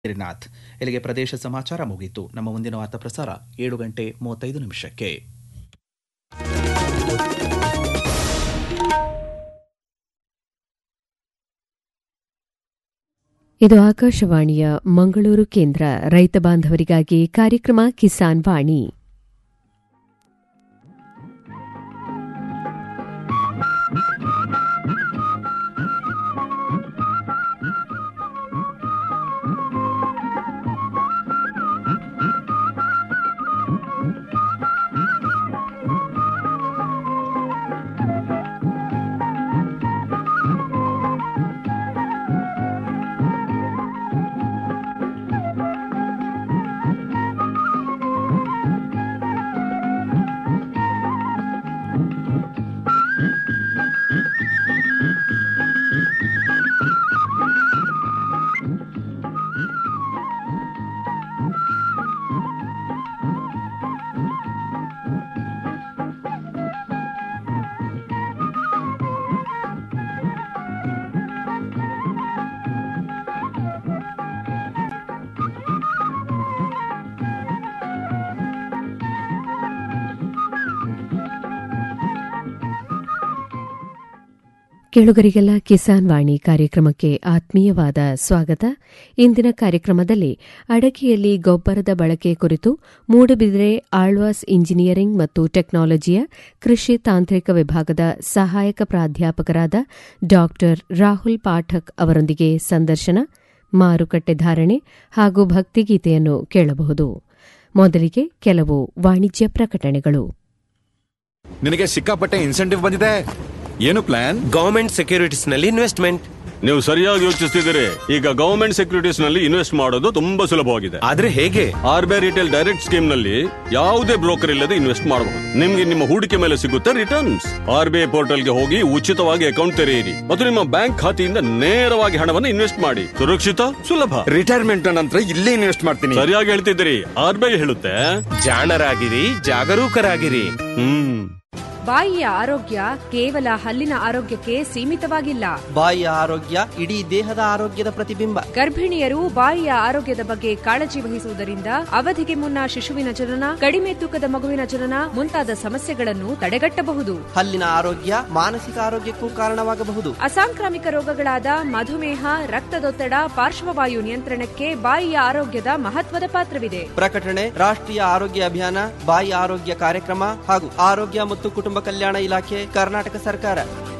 ಗಿರಿನಾಥ್ ಇಲ್ಲಿಗೆ ಪ್ರದೇಶ ಸಮಾಚಾರ ಮುಗಿಯಿತು ನಮ್ಮ ಮುಂದಿನ ವಾರ್ತಾ ಪ್ರಸಾರ ಏಳು ಗಂಟೆ ಮೂವತ್ತೈದು ನಿಮಿಷಕ್ಕೆ ಇದು ಆಕಾಶವಾಣಿಯ ಮಂಗಳೂರು ಕೇಂದ್ರ ರೈತ ಬಾಂಧವರಿಗಾಗಿ ಕಾರ್ಯಕ್ರಮ ಕಿಸಾನ್ ವಾಣಿ ಕೇಳುಗರಿಗೆಲ್ಲ ಕಿಸಾನ್ ವಾಣಿ ಕಾರ್ಯಕ್ರಮಕ್ಕೆ ಆತ್ಮೀಯವಾದ ಸ್ವಾಗತ ಇಂದಿನ ಕಾರ್ಯಕ್ರಮದಲ್ಲಿ ಅಡಕೆಯಲ್ಲಿ ಗೊಬ್ಬರದ ಬಳಕೆ ಕುರಿತು ಮೂಡಬಿದ್ರೆ ಆಳ್ವಾಸ್ ಇಂಜಿನಿಯರಿಂಗ್ ಮತ್ತು ಟೆಕ್ನಾಲಜಿಯ ಕೃಷಿ ತಾಂತ್ರಿಕ ವಿಭಾಗದ ಸಹಾಯಕ ಪ್ರಾಧ್ಯಾಪಕರಾದ ಡಾ ರಾಹುಲ್ ಪಾಠಕ್ ಅವರೊಂದಿಗೆ ಸಂದರ್ಶನ ಮಾರುಕಟ್ಟೆ ಧಾರಣೆ ಹಾಗೂ ಭಕ್ತಿಗೀತೆಯನ್ನು ಕೇಳಬಹುದು ಮೊದಲಿಗೆ ಕೆಲವು ವಾಣಿಜ್ಯ ಪ್ರಕಟಣೆಗಳು ನಿನಗೆ ಸಿಕ್ಕಾಪಟ್ಟೆ ಇನ್ಸೆಂಟಿವ್ ಬಂದಿದೆ ಏನು ಪ್ಲಾನ್ ಗವರ್ಮೆಂಟ್ ಸೆಕ್ಯೂರಿಟೀಸ್ ನಲ್ಲಿ ಇನ್ವೆಸ್ಟ್ಮೆಂಟ್ ನೀವು ಸರಿಯಾಗಿ ಯೋಚಿಸ್ತಿದ್ದೀರಿ ಈಗ ಗವರ್ಮೆಂಟ್ ಸೆಕ್ಯೂರಿಟೀಸ್ ನಲ್ಲಿ ಇನ್ವೆಸ್ಟ್ ಮಾಡೋದು ತುಂಬಾ ಸುಲಭವಾಗಿದೆ ಆದ್ರೆ ಹೇಗೆ R B I retail direct scheme ನಲ್ಲಿ ಯಾವುದೇ ಬ್ರೋಕರ್ ಇಲ್ಲದೆ ಇನ್ವೆಸ್ಟ್ ಮಾಡಬಹುದು ನಿಮ್ಗೆ ನಿಮ್ಮ ಹೂಡಿಕೆ ಮೇಲೆ ಸಿಗುತ್ತೆ returns R B I portal ಗೆ ಹೋಗಿ ಉಚಿತವಾಗಿ ಅಕೌಂಟ್ ತೆರೆಯಿರಿ ಮತ್ತು ನಿಮ್ಮ ಬ್ಯಾಂಕ್ ಖಾತೆಯಿಂದ ನೇರವಾಗಿ ಹಣವನ್ನು ಇನ್ವೆಸ್ಟ್ ಮಾಡಿ ಸುರಕ್ಷಿತ ಸುಲಭ ರಿಟೈರ್ಮೆಂಟ್ ನಂತರ ಇಲ್ಲೇ ಇನ್ವೆಸ್ಟ್ ಮಾಡ್ತೀನಿ ಸರಿಯಾಗಿ ಹೇಳ್ತಿದ್ದೀರಿ ಆರ್ ಬಿ ಐ ಹೇಳುತ್ತೆ ಜಾಣರಾಗಿರಿ ಜಾಗರೂಕರಾಗಿರಿ ಹ್ಮ್ ಬಾಯಿಯ ಆರೋಗ್ಯ ಕೇವಲ ಹಲ್ಲಿನ ಆರೋಗ್ಯಕ್ಕೆ ಸೀಮಿತವಾಗಿಲ್ಲ ಬಾಯಿಯ ಆರೋಗ್ಯ ಇಡೀ ದೇಹದ ಆರೋಗ್ಯದ ಪ್ರತಿಬಿಂಬ ಗರ್ಭಿಣಿಯರು ಬಾಯಿಯ ಆರೋಗ್ಯದ ಬಗ್ಗೆ ಕಾಳಜಿ ವಹಿಸುವುದರಿಂದ ಅವಧಿಗೆ ಮುನ್ನ ಶಿಶುವಿನ ಜನನ ಕಡಿಮೆ ತೂಕದ ಮಗುವಿನ ಜನನ ಮುಂತಾದ ಸಮಸ್ಯೆಗಳನ್ನು ತಡೆಗಟ್ಟಬಹುದು ಹಲ್ಲಿನ ಆರೋಗ್ಯ ಮಾನಸಿಕ ಆರೋಗ್ಯಕ್ಕೂ ಕಾರಣವಾಗಬಹುದು ಅಸಾಂಕ್ರಾಮಿಕ ರೋಗಗಳಾದ ಮಧುಮೇಹ ರಕ್ತದೊತ್ತಡ ಪಾರ್ಶ್ವವಾಯು ನಿಯಂತ್ರಣಕ್ಕೆ ಬಾಯಿಯ ಆರೋಗ್ಯದ ಮಹತ್ವದ ಪಾತ್ರವಿದೆ ಪ್ರಕಟಣೆ ರಾಷ್ಟ್ರೀಯ ಆರೋಗ್ಯ ಅಭಿಯಾನ ಬಾಯಿ ಆರೋಗ್ಯ ಕಾರ್ಯಕ್ರಮ ಹಾಗೂ ಆರೋಗ್ಯ ಮತ್ತು ಕುಟುಂಬ ಕಲ್ಯಾಣ ಇಲಾಖೆ ಕರ್ನಾಟಕ ಸರ್ಕಾರ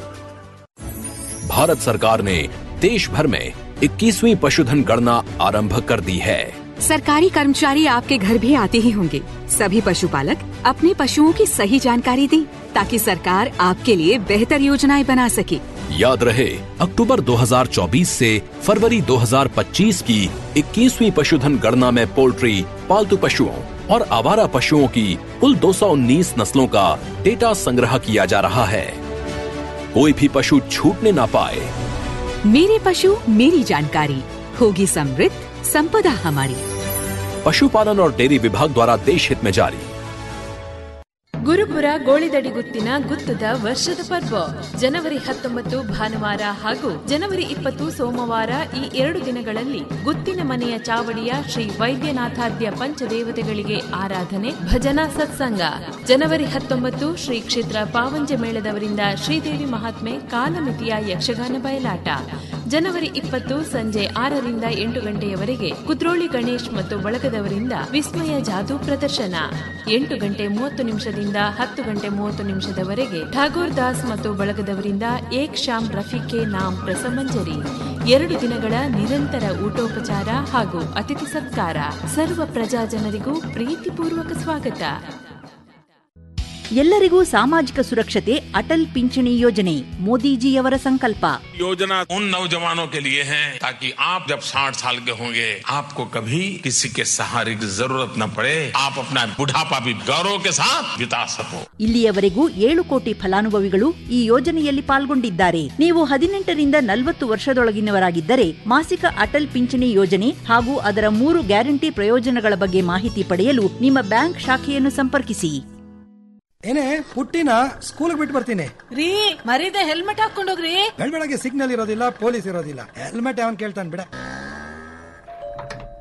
भारत सरकार ने देश भर में 21वीं पशुधन गणना आरंभ कर दी है सरकारी कर्मचारी आपके घर भी आते ही होंगे सभी पशुपालक अपने पशुओं की सही जानकारी दें ताकि सरकार आपके लिए बेहतर योजनाएं बना सके याद रहे अक्टूबर 2024 से फरवरी 2025 की 21वीं पशुधन गणना में पोल्ट्री पालतू पशुओं और आवारा पशुओं की कुल 219 नस्लों का डेटा संग्रह किया जा रहा है कोई भी पशु छूटने ना पाए मेरे पशु मेरी जानकारी होगी समृद्ध संपदा हमारी पशुपालन और डेयरी विभाग द्वारा देश हित में जारी ಗುರುಪುರ ಗೋಳಿದಡಿ ಗುತ್ತಿನ ಗುತ್ತದ ವರ್ಷದ ಪರ್ವ ಜನವರಿ ಹತ್ತೊಂಬತ್ತು ಭಾನುವಾರ ಹಾಗೂ ಜನವರಿ ಇಪ್ಪತ್ತು ಸೋಮವಾರ ಈ ಎರಡು ದಿನಗಳಲ್ಲಿ ಗುತ್ತಿನ ಮನೆಯ ಚಾವಡಿಯ ಶ್ರೀ ವೈದ್ಯನಾಥಾದ್ಯ ಪಂಚದೇವತೆಗಳಿಗೆ ಆರಾಧನೆ ಭಜನಾ ಸತ್ಸಂಗ ಜನವರಿ ಹತ್ತೊಂಬತ್ತು ಶ್ರೀ ಕ್ಷೇತ್ರ ಪಾವಂಜ ಮೇಳದವರಿಂದ ಶ್ರೀದೇವಿ ಮಹಾತ್ಮೆ ಕಾಲಮಿತಿಯ ಯಕ್ಷಗಾನ ಬಯಲಾಟ ಜನವರಿ ಇಪ್ಪತ್ತು ಸಂಜೆ ಆರರಿಂದ ಎಂಟು ಗಂಟೆಯವರೆಗೆ ಕುದ್ರೋಳಿ ಗಣೇಶ್ ಮತ್ತು ಬಳಗದವರಿಂದ ವಿಸ್ಮಯ ಜಾದೂ ಪ್ರದರ್ಶನ ಎಂಟು ಗಂಟೆ ಮೂವತ್ತು ನಿಮಿಷದಿಂದ ಹತ್ತು ಗಂಟೆ ಮೂವತ್ತು ನಿಮಿಷದವರೆಗೆ ಠಾಗೋರ್ ದಾಸ್ ಮತ್ತು ಬಳಗದವರಿಂದ ಏಕ್ ಶಾಮ್ ರಫಿಕೆ ನಾಮ್ ರಸಮಂಜರಿ ಎರಡು ದಿನಗಳ ನಿರಂತರ ಊಟೋಪಚಾರ ಹಾಗೂ ಅತಿಥಿ ಸತ್ಕಾರ ಸರ್ವ ಪ್ರಜಾ ಜನರಿಗೂ ಪ್ರೀತಿಪೂರ್ವಕ ಸ್ವಾಗತ ಎಲ್ಲರಿಗೂ ಸಾಮಾಜಿಕ ಸುರಕ್ಷತೆ ಅಟಲ್ ಪಿಂಚಣಿ ಯೋಜನೆ ಮೋದಿಜಿಯವರ ಸಂಕಲ್ಪ योजना उन नौजवानों के लिए है ताकि आप जब 60 साल के होंगे आपको कभी किसी के सहारे की जरूरत न पड़े आप अपना बुढ़ापा भी गौरव के साथ बिता सको ಇಲ್ಲಿಯವರೆಗೂ ಏಳು ಕೋಟಿ ಫಲಾನುಭವಿಗಳು ಈ ಯೋಜನೆಯಲ್ಲಿ ಪಾಲ್ಗೊಂಡಿದ್ದಾರೆ ನೀವು ಹದಿನೆಂಟರಿಂದ ನಲವತ್ತು ವರ್ಷದೊಳಗಿನವರಾಗಿದ್ದರೆ ಮಾಸಿಕ ಅಟಲ್ ಪಿಂಚಣಿ ಯೋಜನೆ ಹಾಗೂ ಅದರ ಮೂರು ಗ್ಯಾರಂಟಿ ಪ್ರಯೋಜನಗಳ ಬಗ್ಗೆ ಮಾಹಿತಿ ಪಡೆಯಲು ನಿಮ್ಮ ಬ್ಯಾಂಕ್ ಶಾಖೆಯನ್ನು ಸಂಪರ್ಕಿಸಿ ಏನೇ ಪುಟ್ಟಿನ ಸ್ಕೂಲ್ ಬಿಟ್ಟು ಬರ್ತೀನಿ ರೀ ಮರೀದೆ ಹೆಲ್ಮೆಟ್ ಹಾಕೊಂಡೋಗ್ರಿ ಬೆಳಗ್ಗೆ ಸಿಗ್ನಲ್ ಇರೋದಿಲ್ಲ ಪೊಲೀಸ್ ಇರೋದಿಲ್ಲ ಹೆಲ್ಮೆಟ್ ಅವನ್ ಕೇಳ್ತಾನೆ ಬಿಡ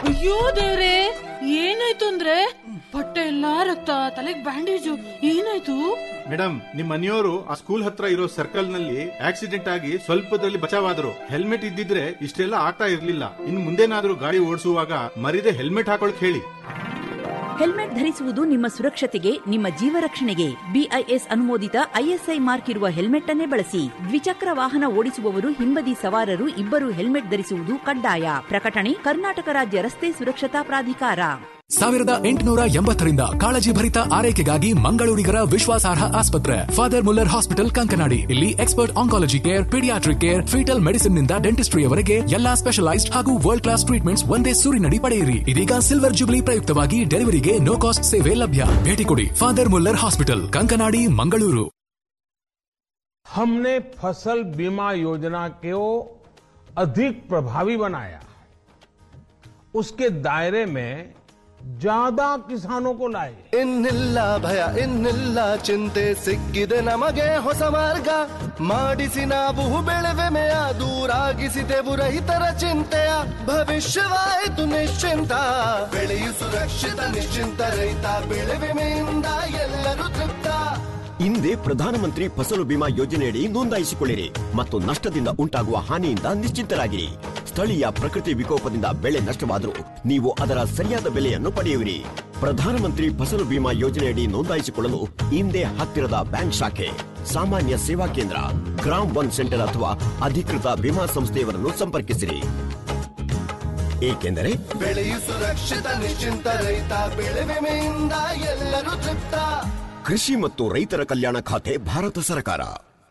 ಅಯ್ಯೋ ದೇವ್ರೆ ಏನಾಯ್ತು ಅಂದ್ರೆ ಬಟ್ಟೆ ಎಲ್ಲಾ ರಕ್ತ ತಲೆಗ್ ಬ್ಯಾಂಡೇಜು ಏನಾಯ್ತು ಮೇಡಮ್ ನಿಮ್ ಮನೆಯವರು ಆ ಸ್ಕೂಲ್ ಹತ್ರ ಇರೋ ಸರ್ಕಲ್ ನಲ್ಲಿ ಆಕ್ಸಿಡೆಂಟ್ ಆಗಿ ಸ್ವಲ್ಪದಲ್ಲಿ ಬಚಾವಾದ್ರು ಹೆಲ್ಮೆಟ್ ಇದ್ದಿದ್ರೆ ಇಷ್ಟೆಲ್ಲ ಆಗ್ತಾ ಇರ್ಲಿಲ್ಲ ಇನ್ ಮುಂದೇನಾದ್ರೂ ಗಾಡಿ ಓಡಿಸುವಾಗ ಮರಿದೆ ಹೆಲ್ಮೆಟ್ ಹಾಕೊಳಕ್ ಹೇಳಿ ಹೆಲ್ಮೆಟ್ ಧರಿಸುವುದು ನಿಮ್ಮ ಸುರಕ್ಷತೆಗೆ ನಿಮ್ಮ ಜೀವ ರಕ್ಷಣೆಗೆ ಬಿಐಎಸ್ ಅನುಮೋದಿತ ಐಎಸ್ಐ ಮಾರ್ಕ್ ಇರುವ ಹೆಲ್ಮೆಟ್ ಅನ್ನೇ ಬಳಸಿ ದ್ವಿಚಕ್ರ ವಾಹನ ಓಡಿಸುವವರು ಹಿಂಬದಿ ಸವಾರರು ಇಬ್ಬರು ಹೆಲ್ಮೆಟ್ ಧರಿಸುವುದು ಕಡ್ಡಾಯ ಪ್ರಕಟಣೆ ಕರ್ನಾಟಕ ರಾಜ್ಯ ರಸ್ತೆ ಸುರಕ್ಷತಾ ಪ್ರಾಧಿಕಾರ ಸಾವಿರದ ಎಂಟುನೂರ ಎಂಬತ್ತರಿಂದ ಕಾಳಜಿ ಭರಿತ ಆರೈಕೆಗಾಗಿ ಮಂಗಳೂರಿಗರ ವಿಶ್ವಾಸಾರ್ಹ ಆಸ್ಪತ್ರೆ ಫಾದರ್ ಮುಲ್ಲರ್ ಹಾಸ್ಪಿಟಲ್ ಕಂಕನಾಡಿ ಇಲ್ಲಿ expert oncology care paediatric care foetal medicine ನಿಂದ ಡೆಂಟಿಸ್ಟ್ರಿಯವರೆಗೆ ಎಲ್ಲಾ ಸ್ಪೆಷಲೈಸ್ಡ್ ಹಾಗೂ ವರ್ಲ್ಡ್ ಕ್ಲಾಸ್ ಟ್ರೀಟ್ಮೆಂಟ್ಸ್ ಒಂದೇ ಸೂರಿನಡಿ ಪಡೆಯಿರಿ ಇದೀಗ ಸಿಲ್ವರ್ ಜುಬ್ಲಿ ಪ್ರಯುಕ್ತವಾಗಿ ಡೆಲಿವರಿಗೆ ನೋ ಕಾಸ್ಟ್ ಸೇವೆ ಲಭ್ಯ ಭೇಟಿ ಕೊಡಿ father Muller hospital Kankanadi Mangaluru हमने फसल बीमा योजना को अधिक प्रभावी बनाया उसके दायरे में ज्यादा किसानों को लाए ಇನ್ನಿಲ್ಲ ಭಯ ಇನ್ನಿಲ್ಲ ಚಿಂತೆ ಸಿಕ್ಕಿದೆ ನಮಗೆ ಹೊಸ ಮಾರ್ಗ ಮಾಡಿಸಿ ನಾವು ಬೆಳೆವೆಮೆಯ ದೂರಾಗಿಸಿದೆವು ರೈತರ ಚಿಂತೆಯ ಭವಿಷ್ಯವಾಯಿತು ನಿಶ್ಚಿಂತ ಬೆಳೆಯು ಸುರಕ್ಷಿತ ನಿಶ್ಚಿಂತ ರೈತ ಬೆಳೆ ವಿಮೆಯಿಂದ ಎಲ್ಲರೂ ತೃಪ್ತ ಹಿಂದೆ ಪ್ರಧಾನಮಂತ್ರಿ ಫಸಲು ಬಿಮಾ ಯೋಜನೆಯಡಿ ನೋಂದಾಯಿಸಿಕೊಳ್ಳಿರಿ ಮತ್ತು ನಷ್ಟದಿಂದ ಉಂಟಾಗುವ ಹಾನಿಯಿಂದ ನಿಶ್ಚಿಂತರಾಗಿರಿ ಸ್ಥಳೀಯ ಪ್ರಕೃತಿ ವಿಕೋಪದಿಂದ ಬೆಳೆ ನಷ್ಟವಾದರೂ ನೀವು ಅದರ ಸರಿಯಾದ ಬೆಲೆಯನ್ನು ಪಡೆಯುವಿರಿ ಪ್ರಧಾನಮಂತ್ರಿ ಫಸಲು ಬಿಮಾ ಯೋಜನೆಯಡಿ ನೋಂದಾಯಿಸಿಕೊಳ್ಳಲು ಹಿಂದೆ ಹತ್ತಿರದ ಬ್ಯಾಂಕ್ ಶಾಖೆ ಸಾಮಾನ್ಯ ಸೇವಾ ಕೇಂದ್ರ ಗ್ರಾಮ್ ಒನ್ ಸೆಂಟರ್ ಅಥವಾ ಅಧಿಕೃತ ವಿಮಾ ಸಂಸ್ಥೆಯವರನ್ನು ಸಂಪರ್ಕಿಸಿರಿ ಏಕೆಂದರೆ ಬೆಳೆಯು ಸುರಕ್ಷಿತ ನಿಶ್ಚಿಂತ ರೈತ ಬೆಳೆ ವಿಮೆಯಿಂದ ಎಲ್ಲರೂ ತೃಪ್ತ ಕೃಷಿ ಮತ್ತು ರೈತರ ಕಲ್ಯಾಣ ಖಾತೆ ಭಾರತ ಸರ್ಕಾರ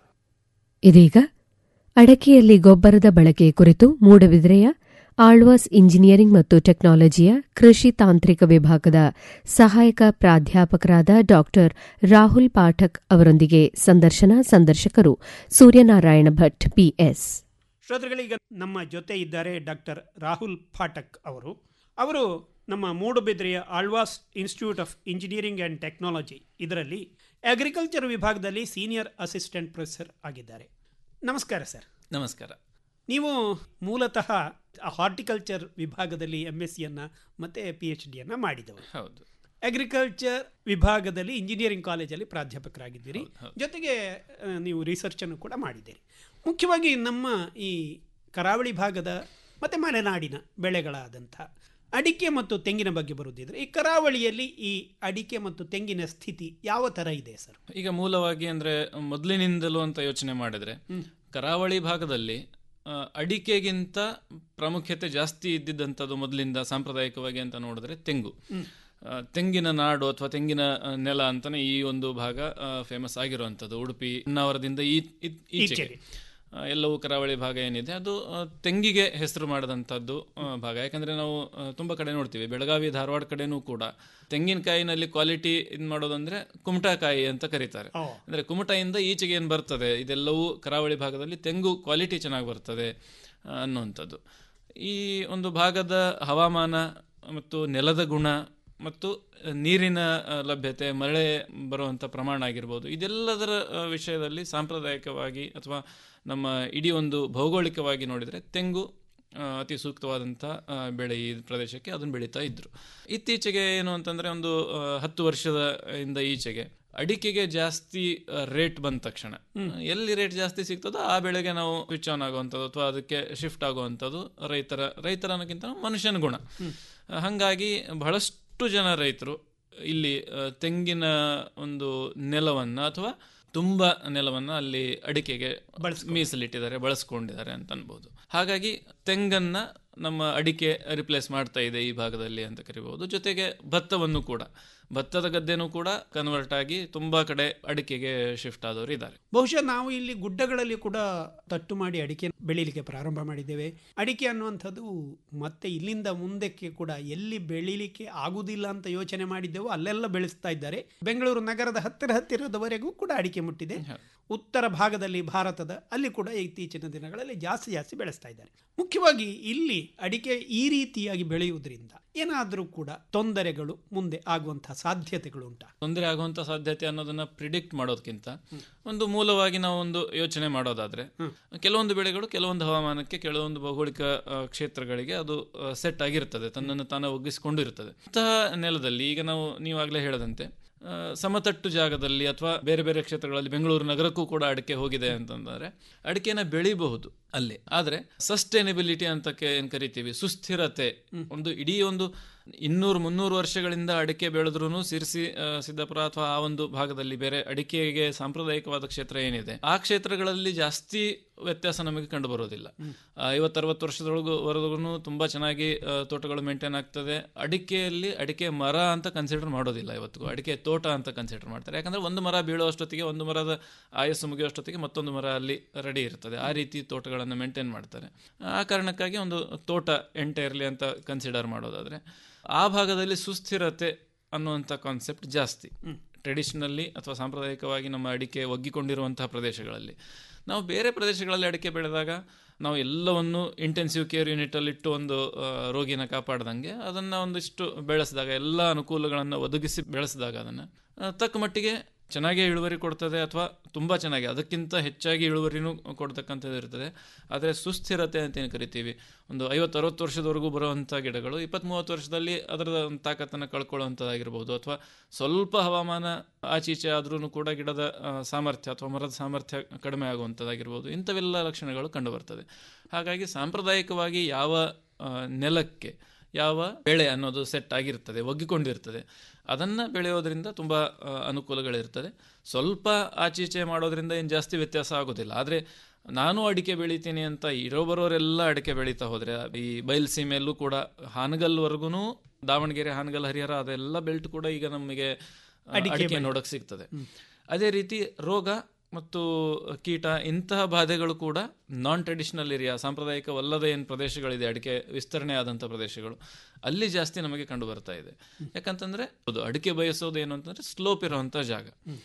ಇದೀಗ ಅಡಕೆಯಲ್ಲಿ ಗೊಬ್ಬರದ ಬಳಕೆ ಕುರಿತು ಮೂಡಬಿದಿರೆಯ ಆಳ್ವಾಸ್ ಇಂಜಿನಿಯರಿಂಗ್ ಮತ್ತು ಟೆಕ್ನಾಲಜಿಯ ಕೃಷಿ ತಾಂತ್ರಿಕ ವಿಭಾಗದ ಸಹಾಯಕ ಪ್ರಾಧ್ಯಾಪಕರಾದ ಡಾ ರಾಹುಲ್ ಪಾಠಕ್ ಅವರೊಂದಿಗೆ ಸಂದರ್ಶನ ಸಂದರ್ಶಕರು ಸೂರ್ಯನಾರಾಯಣ ಭಟ್ ಪಿಎಸ್ ಶ್ರೋತೃಗಳೀಗ ನಮ್ಮ ಜೊತೆ ಇದ್ದಾರೆ ಡಾಕ್ಟರ್ ರಾಹುಲ್ ಫಾಟಕ್ ಅವರು ಅವರು ನಮ್ಮ ಮೂಡುಬಿದ್ರೆಯ Alva's institute of engineering and technology ಇದರಲ್ಲಿ ಅಗ್ರಿಕಲ್ಚರ್ ವಿಭಾಗದಲ್ಲಿ ಸೀನಿಯರ್ ಅಸಿಸ್ಟೆಂಟ್ ಪ್ರೊಫೆಸರ್ ಆಗಿದ್ದಾರೆ ನಮಸ್ಕಾರ ಸರ್ ನಮಸ್ಕಾರ ನೀವು ಮೂಲತಃ ಹಾರ್ಟಿಕಲ್ಚರ್ ವಿಭಾಗದಲ್ಲಿ ಎಮ್ ಎಸ್ ಸಿಯನ್ನು ಮತ್ತು ಪಿ ಎಚ್ ಡಿಯನ್ನು ಮಾಡಿದವರು ಹೌದು ಅಗ್ರಿಕಲ್ಚರ್ ವಿಭಾಗದಲ್ಲಿ ಇಂಜಿನಿಯರಿಂಗ್ ಕಾಲೇಜಲ್ಲಿ ಪ್ರಾಧ್ಯಾಪಕರಾಗಿದ್ದೀರಿ ಜೊತೆಗೆ ಆ, ನೀವು ರಿಸರ್ಚನ್ನು ಕೂಡ ಮಾಡಿದ್ದೀರಿ ಮುಖ್ಯವಾಗಿ ನಮ್ಮ ಈ ಕರಾವಳಿ ಭಾಗದ ಮತ್ತು ಮಲೆನಾಡಿನ ಬೆಳೆಗಳಾದಂಥ ಅಡಿಕೆ ಮತ್ತು ತೆಂಗಿನ ಬಗ್ಗೆ ಬರುತ್ತಿದ್ರೆ ಈ ಕರಾವಳಿಯಲ್ಲಿ ಈ ಅಡಿಕೆ ಮತ್ತು ತೆಂಗಿನ ಸ್ಥಿತಿ ಯಾವ ಥರ ಇದೆ ಸರ್ ಈಗ ಮೂಲವಾಗಿ ಅಂದ್ರೆ ಮೊದಲಿನಿಂದಲೂ ಅಂತ ಯೋಚನೆ ಮಾಡಿದ್ರೆ ಕರಾವಳಿ ಭಾಗದಲ್ಲಿ ಆ, ಅಡಿಕೆಗಿಂತ ಪ್ರಾಮುಖ್ಯತೆ ಜಾಸ್ತಿ ಇದ್ದಿದ್ದಂಥದ್ದು ಮೊದಲಿಂದ ಸಾಂಪ್ರದಾಯಿಕವಾಗಿ ಅಂತ ನೋಡಿದ್ರೆ ತೆಂಗು ಹ್ಮ್. ಆ, ತೆಂಗಿನ ನಾಡು ಅಥವಾ ತೆಂಗಿನ ಆ, ನೆಲ ಅಂತಾನೆ ಈ ಒಂದು ಭಾಗ ಫೇಮಸ್ ಆಗಿರುವಂಥದ್ದು ಉಡುಪಿ ಹೊನ್ನಾವರದಿಂದ ಈ ಇದ್- ಈಚೆಗೆ ಈಚೆಗೆ. ಆ, ಎಲ್ಲವೂ ಕರಾವಳಿ ಭಾಗ ಏನಿದೆ ಅದು ಆ, ತೆಂಗಿಗೆ ಹೆಸರು ಮಾಡಿದಂಥದ್ದು ಆ, ಭಾಗ ಯಾಕಂದ್ರೆ ನಾವು ಆ, ತುಂಬಾ ಕಡೆ ನೋಡ್ತೀವಿ ಬೆಳಗಾವಿ ಧಾರವಾಡ ಕಡೆನೂ ಕೂಡ ತೆಂಗಿನಕಾಯಿನಲ್ಲಿ ಕ್ವಾಲಿಟಿ ಇದು ಮಾಡೋದಂದ್ರೆ ಕುಮಟಾಕಾಯಿ ಅಂತ ಕರೀತಾರೆ ಓ. ಅಂದ್ರೆ ಕುಮಟದಿಂದ ಈಚೆಗೆ ಏನು ಬರ್ತದೆ ಇದೆಲ್ಲವೂ ಕರಾವಳಿ ಭಾಗದಲ್ಲಿ ತೆಂಗು ಕ್ವಾಲಿಟಿ ಚೆನ್ನಾಗಿ ಬರ್ತದೆ ಆ, ಅನ್ನುವಂಥದ್ದು ಈ ಒಂದು ಭಾಗದ ಹವಾಮಾನ ಮತ್ತು ನೆಲದ ಗುಣ ಮತ್ತು ನೀರಿನ ಆ, ಲಭ್ಯತೆ ಮಳೆ ಬರುವಂಥ ಪ್ರಮಾಣ ಆಗಿರ್ಬೋದು ಇದೆಲ್ಲದರ ಆ, ವಿಷಯದಲ್ಲಿ ಸಾಂಪ್ರದಾಯಿಕವಾಗಿ ಅಥವಾ ನಮ್ಮ ಇಡೀ ಒಂದು ಭೌಗೋಳಿಕವಾಗಿ ನೋಡಿದರೆ ತೆಂಗು ಆ, ಅತಿ ಸೂಕ್ತವಾದಂಥ ಆ, ಬೆಳೆ ಈ ಪ್ರದೇಶಕ್ಕೆ ಅದನ್ನು ಬೆಳೀತಾ ಇದ್ರು ಇತ್ತೀಚೆಗೆ ಏನು ಅಂತಂದರೆ ಒಂದು ಆ, ಹತ್ತು ವರ್ಷದ ಇಂದ ಈಚೆಗೆ ಅಡಿಕೆಗೆ ಜಾಸ್ತಿ ರೇಟ್ ಬಂದ ತಕ್ಷಣ ಎಲ್ಲಿ ರೇಟ್ ಜಾಸ್ತಿ ಸಿಗ್ತದೋ ಆ ಬೆಳೆಗೆ ನಾವು ಸ್ವಿಚ್ ಆನ್ ಆಗುವಂಥದ್ದು ಅಥವಾ ಅದಕ್ಕೆ ಶಿಫ್ಟ್ ಆಗುವಂಥದ್ದು ರೈತರ ರೈತರ ಅನ್ನೋಕ್ಕಿಂತ ಮನುಷ್ಯನ ಗುಣ ಹಾಗಾಗಿ ಬಹಳಷ್ಟು ಜನ ರೈತರು ಇಲ್ಲಿ ಆ, ತೆಂಗಿನ ಒಂದು ನೆಲವನ್ನು ಅಥವಾ ತುಂಬ ನೆಲವನ್ನು ಅಲ್ಲಿ ಅಡಿಕೆಗೆ ಮೀಸಲಿಟ್ಟಿದ್ದಾರೆ ಬಳಸ್ಕೊಂಡಿದ್ದಾರೆ ಅಂತ ಅನ್ಬೋದು ಹಾಗಾಗಿ ತೆಂಗನ್ನ ನಮ್ಮ ಅಡಿಕೆ ರಿಪ್ಲೇಸ್ ಮಾಡ್ತಾ ಇದೆ ಈ ಭಾಗದಲ್ಲಿ ಅಂತ ಕರಿಬಹುದು ಜೊತೆಗೆ ಭತ್ತವನ್ನು ಕೂಡ ಭತ್ತದ ಗದ್ದೆನೂ ಕೂಡ ಕನ್ವರ್ಟ್ ಆಗಿ ತುಂಬಾ ಕಡೆ ಅಡಿಕೆಗೆ ಶಿಫ್ಟ್ ಆದವರು ಇದ್ದಾರೆ ಬಹುಶಃ ನಾವು ಇಲ್ಲಿ ಗುಡ್ಡಗಳಲ್ಲಿ ಕೂಡ ತಟ್ಟು ಮಾಡಿ ಅಡಿಕೆ ಬೆಳೀಲಿಕ್ಕೆ ಪ್ರಾರಂಭ ಮಾಡಿದ್ದೇವೆ ಅಡಿಕೆ ಅನ್ನುವಂಥದ್ದು ಮತ್ತೆ ಇಲ್ಲಿಂದ ಮುಂದಕ್ಕೆ ಕೂಡ ಎಲ್ಲಿ ಬೆಳೀಲಿಕ್ಕೆ ಆಗುವುದಿಲ್ಲ ಅಂತ ಯೋಚನೆ ಮಾಡಿದ್ದೆವು ಅಲ್ಲೆಲ್ಲ ಬೆಳೆಸ್ತಾ ಇದ್ದಾರೆ ಬೆಂಗಳೂರು ನಗರದ ಹತ್ತಿರ ಹತ್ತಿರದವರೆಗೂ ಕೂಡ ಅಡಿಕೆ ಮುಟ್ಟಿದೆ ಉತ್ತರ ಭಾಗದಲ್ಲಿ ಭಾರತದ ಅಲ್ಲಿ ಕೂಡ ಇತ್ತೀಚಿನ ದಿನಗಳಲ್ಲಿ ಜಾಸ್ತಿ ಜಾಸ್ತಿ ಬೆಳೆಸ್ತಾ ಇದ್ದಾರೆ ಮುಖ್ಯವಾಗಿ ಇಲ್ಲಿ ಅಡಿಕೆ ಈ ರೀತಿಯಾಗಿ ಬೆಳೆಯುವುದರಿಂದ ಏನಾದರೂ ಕೂಡ ತೊಂದರೆಗಳು ಮುಂದೆ ಆಗುವಂತಹ ಸಾಧ್ಯತೆಗಳು ಉಂಟಾ ತೊಂದರೆ ಆಗುವಂತ ಸಾಧ್ಯತೆ ಅನ್ನೋದನ್ನ ಪ್ರಿಡಿಕ್ಟ್ ಮಾಡೋದಕ್ಕಿಂತ ಒಂದು ಮೂಲವಾಗಿ ನಾವು ಒಂದು ಯೋಚನೆ ಮಾಡೋದಾದ್ರೆ ಕೆಲವೊಂದು ಬೆಳೆಗಳು ಕೆಲವೊಂದು ಹವಾಮಾನಕ್ಕೆ ಕೆಲವೊಂದು ಭೌಗೋಳಿಕ ಆ, ಕ್ಷೇತ್ರಗಳಿಗೆ ಅದು ಸೆಟ್ ಆಗಿರ್ತದೆ ತನ್ನನ್ನು ತಾನು ಒಗ್ಗಿಸಿಕೊಂಡಿರುತ್ತದೆ ಅಂತಹ ನೆಲದಲ್ಲಿ ಈಗ ನಾವು ನೀವಾಗಲೇ ಹೇಳದಂತೆ ಆ, ಸಮತಟ್ಟು ಜಾಗದಲ್ಲಿ ಅಥವಾ ಬೇರೆ ಬೇರೆ ಕ್ಷೇತ್ರಗಳಲ್ಲಿ ಬೆಂಗಳೂರು ನಗರಕ್ಕೂ ಕೂಡ ಅಡಿಕೆ ಹೋಗಿದೆ ಅಂತಂದ್ರೆ ಅಡಿಕೆನ ಬೆಳಿಬಹುದು ಅಲ್ಲಿ ಆದ್ರೆ ಸಸ್ಟೈನಬಿಲಿಟಿ ಅಂತ ಕೆ- ಏನ್ ಕರಿತೀವಿ ಸುಸ್ಥಿರತೆ ಒಂದು ಇಡೀ ಒಂದು ಇನ್ನೂರು ಮುನ್ನೂರು ವರ್ಷಗಳಿಂದ ಅಡಿಕೆ ಬೆಳೆದ್ರೂ ಸಿರ್ಸಿ ಆ, ಸಿದ್ದಾಪುರ ಅಥವಾ ಆ ಒಂದು ಭಾಗದಲ್ಲಿ ಬೇರೆ ಅಡಿಕೆಗೆ ಸಾಂಪ್ರದಾಯಿಕವಾದ ಕ್ಷೇತ್ರ ಏನಿದೆ ಆ ಕ್ಷೇತ್ರಗಳಲ್ಲಿ ಜಾಸ್ತಿ ವ್ಯತ್ಯಾಸ ನಮಗೆ ಕಂಡು ಬರೋದಿಲ್ಲ ಐವತ್ತರವತ್ತು ವರ್ಷದೊಳಗು ವರೆಗೂ ತುಂಬಾ ಚೆನ್ನಾಗಿ ಆ, ತೋಟಗಳು ಮೇಂಟೈನ್ ಆಗ್ತದೆ ಅಡಿಕೆಯಲ್ಲಿ ಅಡಿಕೆ ಮರ ಅಂತ ಕನ್ಸಿಡರ್ ಮಾಡೋದಿಲ್ಲ ಇವತ್ತಿಗೂ ಅಡಿಕೆ ತೋಟ ಅಂತ ಕನ್ಸಿಡರ್ ಮಾಡ್ತಾರೆ ಯಾಕಂದ್ರೆ ಒಂದು ಮರ ಬೀಳುವಷ್ಟೊತ್ತಿಗೆ ಒಂದು ಮರದ ಆಯಸ್ಸು ಮುಗಿಯುವಷ್ಟೊತ್ತಿಗೆ ಮತ್ತೊಂದು ಮರ ಅಲ್ಲಿ ರೆಡಿ ಇರ್ತದೆ ಆ ರೀತಿ ತೋಟಗಳನ್ನು ಮೇಂಟೈನ್ ಮಾಡ್ತಾರೆ ಆ ಕಾರಣಕ್ಕಾಗಿ ಒಂದು ತೋಟ ಎಂಟೈರ್ಲಿ ಅಂತ ಕನ್ಸಿಡರ್ ಮಾಡೋದಾದ್ರೆ ಆ ಭಾಗದಲ್ಲಿ ಸುಸ್ಥಿರತೆ ಅನ್ನುವಂಥ ಕಾನ್ಸೆಪ್ಟ್ ಜಾಸ್ತಿ ಟ್ರೆಡಿಷನಲ್ಲಿ ಅಥವಾ ಸಾಂಪ್ರದಾಯಿಕವಾಗಿ ನಮ್ಮ ಅಡಿಕೆ ಒಗ್ಗಿಕೊಂಡಿರುವಂತಹ ಪ್ರದೇಶಗಳಲ್ಲಿ ನಾವು ಬೇರೆ ಪ್ರದೇಶಗಳಲ್ಲಿ ಅಡಿಕೆ ಬೆಳೆದಾಗ ನಾವು ಎಲ್ಲವನ್ನು ಇಂಟೆನ್ಸಿವ್ ಕೇರ್ ಯೂನಿಟಲ್ಲಿ ಇಟ್ಟು ಒಂದು ಆ, ರೋಗಿನ ಕಾಪಾಡ್ದಂಗೆ ಅದನ್ನು ಒಂದಿಷ್ಟು ಬೆಳೆಸಿದಾಗ ಎಲ್ಲ ಅನುಕೂಲಗಳನ್ನು ಒದಗಿಸಿ ಬೆಳೆಸಿದಾಗ ಅದನ್ನು ತಕ್ಕ ಮಟ್ಟಿಗೆ ಚೆನ್ನಾಗೇ ಇಳುವರಿ ಕೊಡ್ತದೆ ಅಥವಾ ತುಂಬ ಚೆನ್ನಾಗಿ ಅದಕ್ಕಿಂತ ಹೆಚ್ಚಾಗಿ ಇಳುವರಿನೂ ಕೊಡ್ತಕ್ಕಂಥದ್ದು ಇರ್ತದೆ ಆದರೆ ಸುಸ್ಥಿರತೆ ಅಂತ ಏನು ಕರಿತೀವಿ ಒಂದು ಐವತ್ತು ಅರವತ್ತು ವರ್ಷದವರೆಗೂ ಬರುವಂಥ ಗಿಡಗಳು ಇಪ್ಪತ್ತ್ ಮೂವತ್ತು ವರ್ಷದಲ್ಲಿ ಅದರ ಒಂದು ತಾಕತ್ತನ್ನು ಕಳ್ಕೊಳ್ಳುವಂಥದ್ದಾಗಿರ್ಬೋದು ಅಥವಾ ಸ್ವಲ್ಪ ಹವಾಮಾನ ಆಚೀಚೆ ಆದ್ರೂ ಕೂಡ ಗಿಡದ ಆ, ಸಾಮರ್ಥ್ಯ ಅಥವಾ ಮರದ ಸಾಮರ್ಥ್ಯ ಕಡಿಮೆ ಆಗುವಂಥದ್ದಾಗಿರ್ಬೋದು ಇಂಥವೆಲ್ಲ ಲಕ್ಷಣಗಳು ಕಂಡುಬರ್ತದೆ ಹಾಗಾಗಿ ಸಾಂಪ್ರದಾಯಿಕವಾಗಿ ಯಾವ ಆ, ನೆಲಕ್ಕೆ ಯಾವ ಬೆಳೆ ಅನ್ನೋದು ಸೆಟ್ ಆಗಿರ್ತದೆ ಒಗ್ಗಿಕೊಂಡಿರ್ತದೆ ಅದನ್ನು ಬೆಳೆಯೋದ್ರಿಂದ ತುಂಬ ಆ, ಅನುಕೂಲಗಳಿರ್ತದೆ ಸ್ವಲ್ಪ ಆಚೀಚೆ ಮಾಡೋದ್ರಿಂದ ಏನು ಜಾಸ್ತಿ ವ್ಯತ್ಯಾಸ ಆಗೋದಿಲ್ಲ ಆದರೆ ನಾನು ಅಡಿಕೆ ಬೆಳಿತೀನಿ ಅಂತ ಇರೋ ಬರೋರೆಲ್ಲ ಅಡಿಕೆ ಬೆಳೀತಾ ಹೋದರೆ ಈ ಬಯಲುಸೀಮೆಯಲ್ಲೂ ಕೂಡ ಹಾನಗಲ್ವರೆಗೂ ದಾವಣಗೆರೆ ಹಾನಗಲ್ ಹರಿಹರ ಅದೆಲ್ಲ ಬೆಲ್ಟ್ ಕೂಡ ಈಗ ನಮಗೆ ಆ, ಅಡಿಕೆ ಅಡಿಕೆ ಬೆಳೆ. ನೋಡೋಕೆ ಸಿಗ್ತದೆ ಅದೇ ರೀತಿ ರೋಗ ಮತ್ತು ಕೀಟ ಇಂತಹ ಬಾಧೆಗಳು ಕೂಡ ನಾನ್ ಟ್ರೆಡಿಷನಲ್ ಏರಿಯಾ ಸಾಂಪ್ರದಾಯಿಕವಲ್ಲದ ಏನು ಪ್ರದೇಶಗಳಿದೆ ಅಡಿಕೆ ವಿಸ್ತರಣೆ ಆದಂಥ ಪ್ರದೇಶಗಳು ಅಲ್ಲಿ ಜಾಸ್ತಿ ನಮಗೆ ಕಂಡು ಬರ್ತಾ ಇದೆ ಯಾಕಂತಂದ್ರೆ ಹೌದು ಅಡಿಕೆ ಬಯಸೋದು ಏನು ಅಂತಂದ್ರೆ ಸ್ಲೋಪ್ ಇರುವಂಥ ಜಾಗ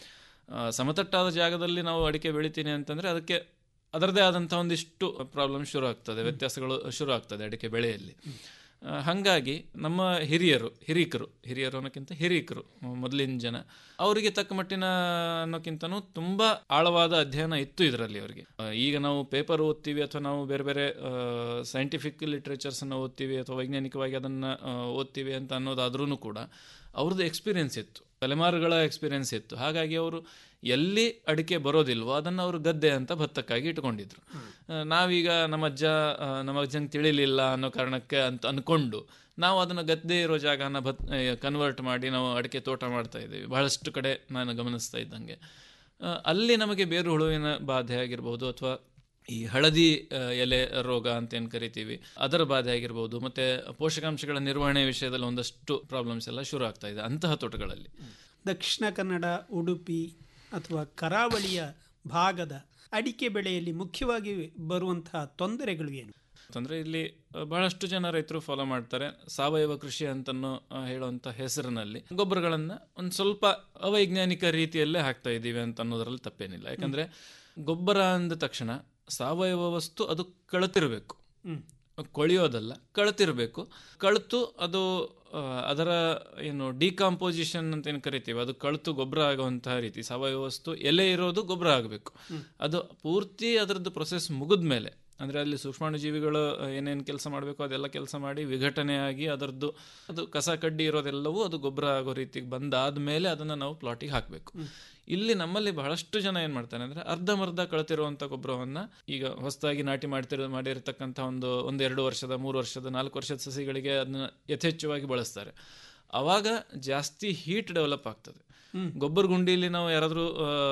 ಆ, ಸಮತಟ್ಟಾದ ಜಾಗದಲ್ಲಿ ನಾವು ಅಡಿಕೆ ಬೆಳಿತೀನಿ ಅಂತಂದ್ರೆ ಅದಕ್ಕೆ ಅದರದೇ ಆದಂಥ ಒಂದಿಷ್ಟು ಪ್ರಾಬ್ಲಮ್ ಶುರು ಆಗ್ತದೆ ವ್ಯತ್ಯಾಸಗಳು ಶುರು ಆಗ್ತದೆ ಅಡಿಕೆ ಬೆಳೆಯಲ್ಲಿ ಆ, ಹಾಗಾಗಿ ನಮ್ಮ ಹಿರಿಯರು ಹಿರೀಕರು ಹಿರಿಯರು ಅನ್ನೋಕ್ಕಿಂತ ಹಿರೀಕರು ಮೊದಲಿನ ಜನ ಅವರಿಗೆ ತಕ್ಕ ಮಟ್ಟಿನ ಅನ್ನೋಕ್ಕಿಂತನೂ ತುಂಬ ಆಳವಾದ ಅಧ್ಯಯನ ಇತ್ತು ಇದರಲ್ಲಿ ಅವರಿಗೆ ಆ, ಈಗ ನಾವು ಪೇಪರ್ ಓದ್ತೀವಿ ಅಥವಾ ನಾವು ಬೇರೆ ಬೇರೆ ಸೈಂಟಿಫಿಕ್ ಲಿಟ್ರೇಚರ್ಸನ್ನು ಓದ್ತೀವಿ ಅಥವಾ ವೈಜ್ಞಾನಿಕವಾಗಿ ಅದನ್ನು ಓದ್ತೀವಿ ಅಂತ ಅನ್ನೋದಾದ್ರೂ ಕೂಡ ಅವ್ರದ್ದು ಎಕ್ಸ್ಪೀರಿಯನ್ಸ್ ಇತ್ತು ತಲೆಮಾರುಗಳ ಎಕ್ಸ್ಪೀರಿಯನ್ಸ್ ಇತ್ತು ಹಾಗಾಗಿ ಅವರು ಎಲ್ಲಿ ಅಡಿಕೆ ಬರೋದಿಲ್ವೋ ಅದನ್ನು ಅವರು ಗದ್ದೆ ಅಂತ ಭತ್ತಕ್ಕಾಗಿ ಇಟ್ಕೊಂಡಿದ್ರು ಆ, ನಾವೀಗ ನಮ್ಮ ಅಜ್ಜ ಆ, ನಮ್ಮ ಅಜ್ಜಂಗೆ ತಿಳಿಲಿಲ್ಲ ಅನ್ನೋ ಕಾರಣಕ್ಕೆ ಅಂತ ಅನ್ಕೊಂಡು ನಾವು ಅದನ್ನು ಗದ್ದೆ ಇರೋ ಜಾಗನ ಭತ್ ಕನ್ವರ್ಟ್ ಮಾಡಿ ನಾವು ಅಡಿಕೆ ತೋಟ ಮಾಡ್ತಾ ಇದ್ದೀವಿ ಬಹಳಷ್ಟು ಕಡೆ ನಾನು ಗಮನಿಸ್ತಾ ಇದ್ದಂಗೆ ಆ, ಅಲ್ಲಿ ನಮಗೆ ಬೇರು ಹುಳುವಿನ ಬಾಧೆ ಆಗಿರ್ಬೋದು ಅಥವಾ ಈ ಹಳದಿ ಆ, ಎಲೆ ರೋಗ ಅಂತ ಏನು ಕರಿತೀವಿ ಅದರ ಬಾಧೆ ಆಗಿರ್ಬೋದು ಮತ್ತೆ ಪೋಷಕಾಂಶಗಳ ನಿರ್ವಹಣೆ ವಿಷಯದಲ್ಲಿ ಒಂದಷ್ಟು ಪ್ರಾಬ್ಲಮ್ಸ್ ಎಲ್ಲ ಶುರು ಆಗ್ತಾ ಇದೆ ಅಂತಹ ತೋಟಗಳಲ್ಲಿ ದಕ್ಷಿಣ ಕನ್ನಡ ಉಡುಪಿ ಅಥವಾ ಕರಾವಳಿಯ ಭಾಗದ ಅಡಿಕೆ ಬೆಳೆಯಲ್ಲಿ ಮುಖ್ಯವಾಗಿ ಬರುವಂತಹ ತೊಂದರೆಗಳು ಏನು ಅಂತಂದ್ರೆ ಇಲ್ಲಿ ಆ, ಬಹಳಷ್ಟು ಜನ ರೈತರು ಫಾಲೋ ಮಾಡ್ತಾರೆ ಸಾವಯವ ಕೃಷಿ ಅಂತನೋ ಆ, ಹೇಳುವಂತ ಹೆಸರಿನಲ್ಲಿ ಗೊಬ್ಬರಗಳನ್ನ ಒಂದು ಸ್ವಲ್ಪ ಅವೈಜ್ಞಾನಿಕ ರೀತಿಯಲ್ಲೇ ಹಾಕ್ತಾ ಇದ್ದೀವಿ ಅಂತ ಅನ್ನೋದ್ರಲ್ಲಿ ತಪ್ಪೇನಿಲ್ಲ ಯಾಕಂದ್ರೆ ಗೊಬ್ಬರ ಅಂದ ತಕ್ಷಣ ಸಾವಯವ ವಸ್ತು ಅದು ಕಳತಿರ್ಬೇಕು ಹ್ಮ್. ಕೊಳೆಯೋದಲ್ಲ ಕಳತಿರ್ಬೇಕು ಕಳತು ಅದು ಆ, ಅದರ ಏನು ಡಿಕಾಂಪೋಸಿಷನ್ ಅಂತ ಏನು ಕರಿತೀವಿ ಅದು ಕಳತು ಗೊಬ್ಬರ ಆಗುವಂತಹ ರೀತಿ ಸಾವಯವ ವಸ್ತು ಎಲೆ ಇರೋದು ಗೊಬ್ಬರ ಆಗಬೇಕು ಅದು ಪೂರ್ತಿ ಅದರದ್ದು ಪ್ರೊಸೆಸ್ ಮುಗಿದ ಮೇಲೆ ಅಂದರೆ ಅಲ್ಲಿ ಸೂಕ್ಷ್ಮಾಣುಜೀವಿಗಳು ಏನೇನು ಕೆಲಸ ಮಾಡಬೇಕು ಅದೆಲ್ಲ ಕೆಲಸ ಮಾಡಿ ವಿಘಟನೆ ಆಗಿ ಅದರದ್ದು ಅದು ಕಸ ಕಡ್ಡಿ ಇರೋದೆಲ್ಲವೂ ಅದು ಗೊಬ್ಬರ ಆಗೋ ರೀತಿಗೆ ಬಂದಾದ ಮೇಲೆ ಅದನ್ನು ನಾವು ಪ್ಲಾಟಿಗೆ ಹಾಕಬೇಕು ಇಲ್ಲಿ ನಮ್ಮಲ್ಲಿ ಬಹಳಷ್ಟು ಜನ ಏನು ಮಾಡ್ತಾರೆ ಅಂದರೆ ಅರ್ಧಮರ್ಧ ಕಳತಿರುವಂಥ ಗೊಬ್ಬರವನ್ನು ಈಗ ಹೊಸದಾಗಿ ನಾಟಿ ಮಾಡ್ತಿರೋ ಮಾಡಿರ್ತಕ್ಕಂಥ ಒಂದು ಒಂದೆರಡು ವರ್ಷದ ಮೂರು ವರ್ಷದ ನಾಲ್ಕು ವರ್ಷದ ಸಸಿಗಳಿಗೆ ಅದನ್ನ ಯಥೇಚ್ಛವಾಗಿ ಬಳಸ್ತಾರೆ ಆವಾಗ ಜಾಸ್ತಿ ಹೀಟ್ ಡೆವಲಪ್ ಆಗ್ತದೆ ಗೊಬ್ಬರ ಗುಂಡಿಲಿ ನಾವು ಯಾರಾದರೂ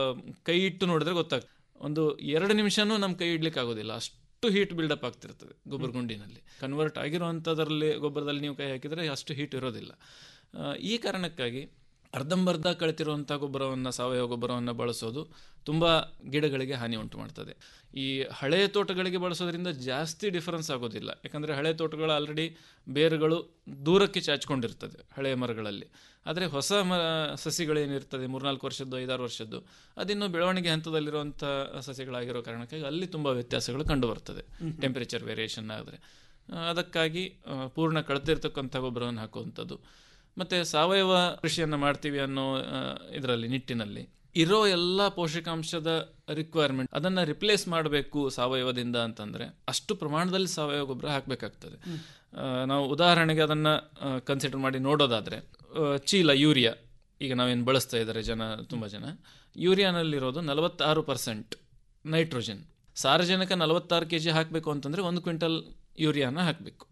ಕೈ ಇಟ್ಟು ನೋಡಿದ್ರೆ ಗೊತ್ತಾಗ್ತದೆ ಒಂದು ಎರಡು ನಿಮಿಷನೂ ನಮ್ಮ ಕೈ ಇಡ್ಲಿಕ್ಕೆ ಆಗೋದಿಲ್ಲ ಅಷ್ಟು ಹೀಟ್ ಬಿಲ್ಡಪ್ ಆಗ್ತಿರ್ತದೆ ಗೊಬ್ಬರ ಗುಂಡಿನಲ್ಲಿ ಕನ್ವರ್ಟ್ ಆಗಿರುವಂಥದ್ರಲ್ಲಿ ಗೊಬ್ಬರದಲ್ಲಿ ನೀವು ಕೈ ಹಾಕಿದರೆ ಅಷ್ಟು ಹೀಟ್ ಇರೋದಿಲ್ಲ ಆ, ಈ ಕಾರಣಕ್ಕಾಗಿ ಅರ್ಧಂಬರ್ಧ ಕಳೆತಿರುವಂಥ ಗೊಬ್ಬರವನ್ನು ಸಾವಯವ ಗೊಬ್ಬರವನ್ನು ಬಳಸೋದು ತುಂಬ ಗಿಡಗಳಿಗೆ ಹಾನಿ ಉಂಟು ಮಾಡ್ತದೆ ಈ ಹಳೆಯ ತೋಟಗಳಿಗೆ ಬಳಸೋದ್ರಿಂದ ಜಾಸ್ತಿ ಡಿಫರೆನ್ಸ್ ಆಗೋದಿಲ್ಲ ಯಾಕಂದರೆ ಹಳೆಯ ತೋಟಗಳು ಆಲ್ರೆಡಿ ಬೇರುಗಳು ದೂರಕ್ಕೆ ಚಾಚಿಕೊಂಡಿರ್ತದೆ ಹಳೆಯ ಮರಗಳಲ್ಲಿ ಆದರೆ ಹೊಸ ಮ ಸಸಿಗಳೇನಿರ್ತದೆ ಮೂರ್ನಾಲ್ಕು ವರ್ಷದ್ದು ಐದಾರು ವರ್ಷದ್ದು ಅದಿನ್ನು ಬೆಳವಣಿಗೆ ಹಂತದಲ್ಲಿರುವಂಥ ಸಸಿಗಳಾಗಿರೋ ಕಾರಣಕ್ಕಾಗಿ ಅಲ್ಲಿ ತುಂಬ ವ್ಯತ್ಯಾಸಗಳು ಕಂಡು ಬರ್ತದೆ ಟೆಂಪರೇಚರ್ ವೇರಿಯೇಷನ್ ಆದರೆ ಆ, ಅದಕ್ಕಾಗಿ ಆ, ಪೂರ್ಣ ಕಳೆದಿರ್ತಕ್ಕಂಥ ಗೊಬ್ಬರವನ್ನು ಹಾಕುವಂಥದ್ದು ಮತ್ತು ಸಾವಯವ ಕೃಷಿಯನ್ನು ಮಾಡ್ತೀವಿ ಅನ್ನೋ ಇದರಲ್ಲಿ ನಿಟ್ಟಿನಲ್ಲಿ ಇರೋ ಎಲ್ಲ ಪೋಷಕಾಂಶದ ರಿಕ್ವೈರ್ಮೆಂಟ್ ಅದನ್ನು ರಿಪ್ಲೇಸ್ ಮಾಡಬೇಕು ಸಾವಯವದಿಂದ ಅಂತಂದರೆ ಅಷ್ಟು ಪ್ರಮಾಣದಲ್ಲಿ ಸಾವಯವ ಗೊಬ್ಬರ ಹಾಕಬೇಕಾಗ್ತದೆ ನಾವು ಉದಾಹರಣೆಗೆ ಅದನ್ನು ಕನ್ಸಿಡರ್ ಮಾಡಿ ನೋಡೋದಾದರೆ ಚೀಲ ಯೂರಿಯಾ ಈಗ ನಾವೇನು ಬಳಸ್ತಾ ಇದ್ದಾರೆ ಜನ ತುಂಬ ಜನ ಯೂರಿಯಾನಲ್ಲಿರೋದು ನಲವತ್ತಾರು ಪರ್ಸೆಂಟ್ ನೈಟ್ರೋಜನ್ ಸಾರಜನಕ ನಲವತ್ತಾರು ಕೆ ಜಿ ಹಾಕಬೇಕು ಅಂತಂದರೆ ಒಂದು ಕ್ವಿಂಟಲ್ ಯೂರಿಯಾನ ಹಾಕಬೇಕು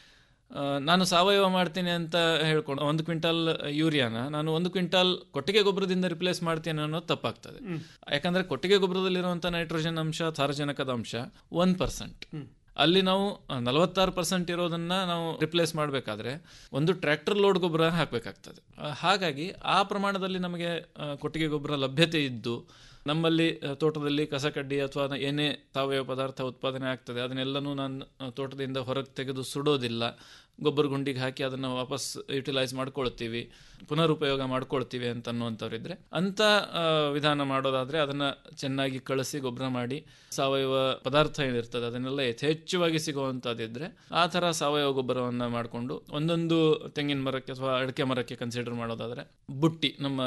ನಾನು ಸಾವಯವ ಮಾಡ್ತೀನಿ ಅಂತ ಹೇಳ್ಕೊಂಡು ಒಂದು ಕ್ವಿಂಟಲ್ ಯೂರಿಯಾನ ನಾನು ಒಂದು ಕ್ವಿಂಟಲ್ ಕೊಟ್ಟಿಗೆ ಗೊಬ್ಬರದಿಂದ ರಿಪ್ಲೇಸ್ ಮಾಡ್ತೀನಿ ಅನ್ನೋದು ತಪ್ಪಾಗ್ತದೆ ಯಾಕಂದ್ರೆ ಕೊಟ್ಟಿಗೆ ಗೊಬ್ಬರದಲ್ಲಿರುವಂಥ ನೈಟ್ರೋಜನ್ ಅಂಶ ಸಾರಜನಕದ ಅಂಶ ಒನ್ ಪರ್ಸೆಂಟ್ ಅಲ್ಲಿ ನಾವು ನಲವತ್ತಾರು ಪರ್ಸೆಂಟ್ ಇರೋದನ್ನ ನಾವು ರಿಪ್ಲೇಸ್ ಮಾಡಬೇಕಾದ್ರೆ ಒಂದು ಟ್ರ್ಯಾಕ್ಟರ್ ಲೋಡ್ ಗೊಬ್ಬರ ಹಾಕಬೇಕಾಗ್ತದೆ ಹಾಗಾಗಿ ಆ ಪ್ರಮಾಣದಲ್ಲಿ ನಮಗೆ ಆ, ಕೊಟ್ಟಿಗೆ ಗೊಬ್ಬರ ಲಭ್ಯತೆ ಇದ್ದು ನಮ್ಮಲ್ಲಿ ಆ, ತೋಟದಲ್ಲಿ ಕಸಕಡ್ಡಿ ಅಥವಾ ಏನೇ ಸಾವಯವ ಪದಾರ್ಥ ಉತ್ಪಾದನೆ ಆಗ್ತದೆ ಅದನ್ನೆಲ್ಲನೂ ನಾನು ಆ, ತೋಟದಿಂದ ಹೊರಗೆ ತೆಗೆದು ಸುಡೋದಿಲ್ಲ ಗೊಬ್ಬರ ಗುಂಡಿಗೆ ಹಾಕಿ ಅದನ್ನು ವಾಪಸ್ ಯುಟಿಲೈಸ್ ಮಾಡ್ಕೊಳ್ತೀವಿ ಪುನರುಪಯೋಗ ಮಾಡ್ಕೊಳ್ತೀವಿ ಅಂತ ಅನ್ನುವಂಥವ್ರಿದ್ರೆ ಅಂಥ ಆ, ವಿಧಾನ ಮಾಡೋದಾದ್ರೆ ಅದನ್ನ ಚೆನ್ನಾಗಿ ಕಳಿಸಿ ಗೊಬ್ಬರ ಮಾಡಿ ಸಾವಯವ ಪದಾರ್ಥ ಏನಿರ್ತದೆ ಅದನ್ನೆಲ್ಲ ಯಥೇಚ್ಛವಾಗಿ ಸಿಗುವಂಥದ್ದಿದ್ರೆ ಆ ಥರ ಸಾವಯವ ಗೊಬ್ಬರವನ್ನು ಮಾಡಿಕೊಂಡು ಒಂದೊಂದು ತೆಂಗಿನ ಮರಕ್ಕೆ ಅಥವಾ ಅಡಿಕೆ ಮರಕ್ಕೆ ಕನ್ಸಿಡರ್ ಮಾಡೋದಾದ್ರೆ ಬುಟ್ಟಿ ನಮ್ಮ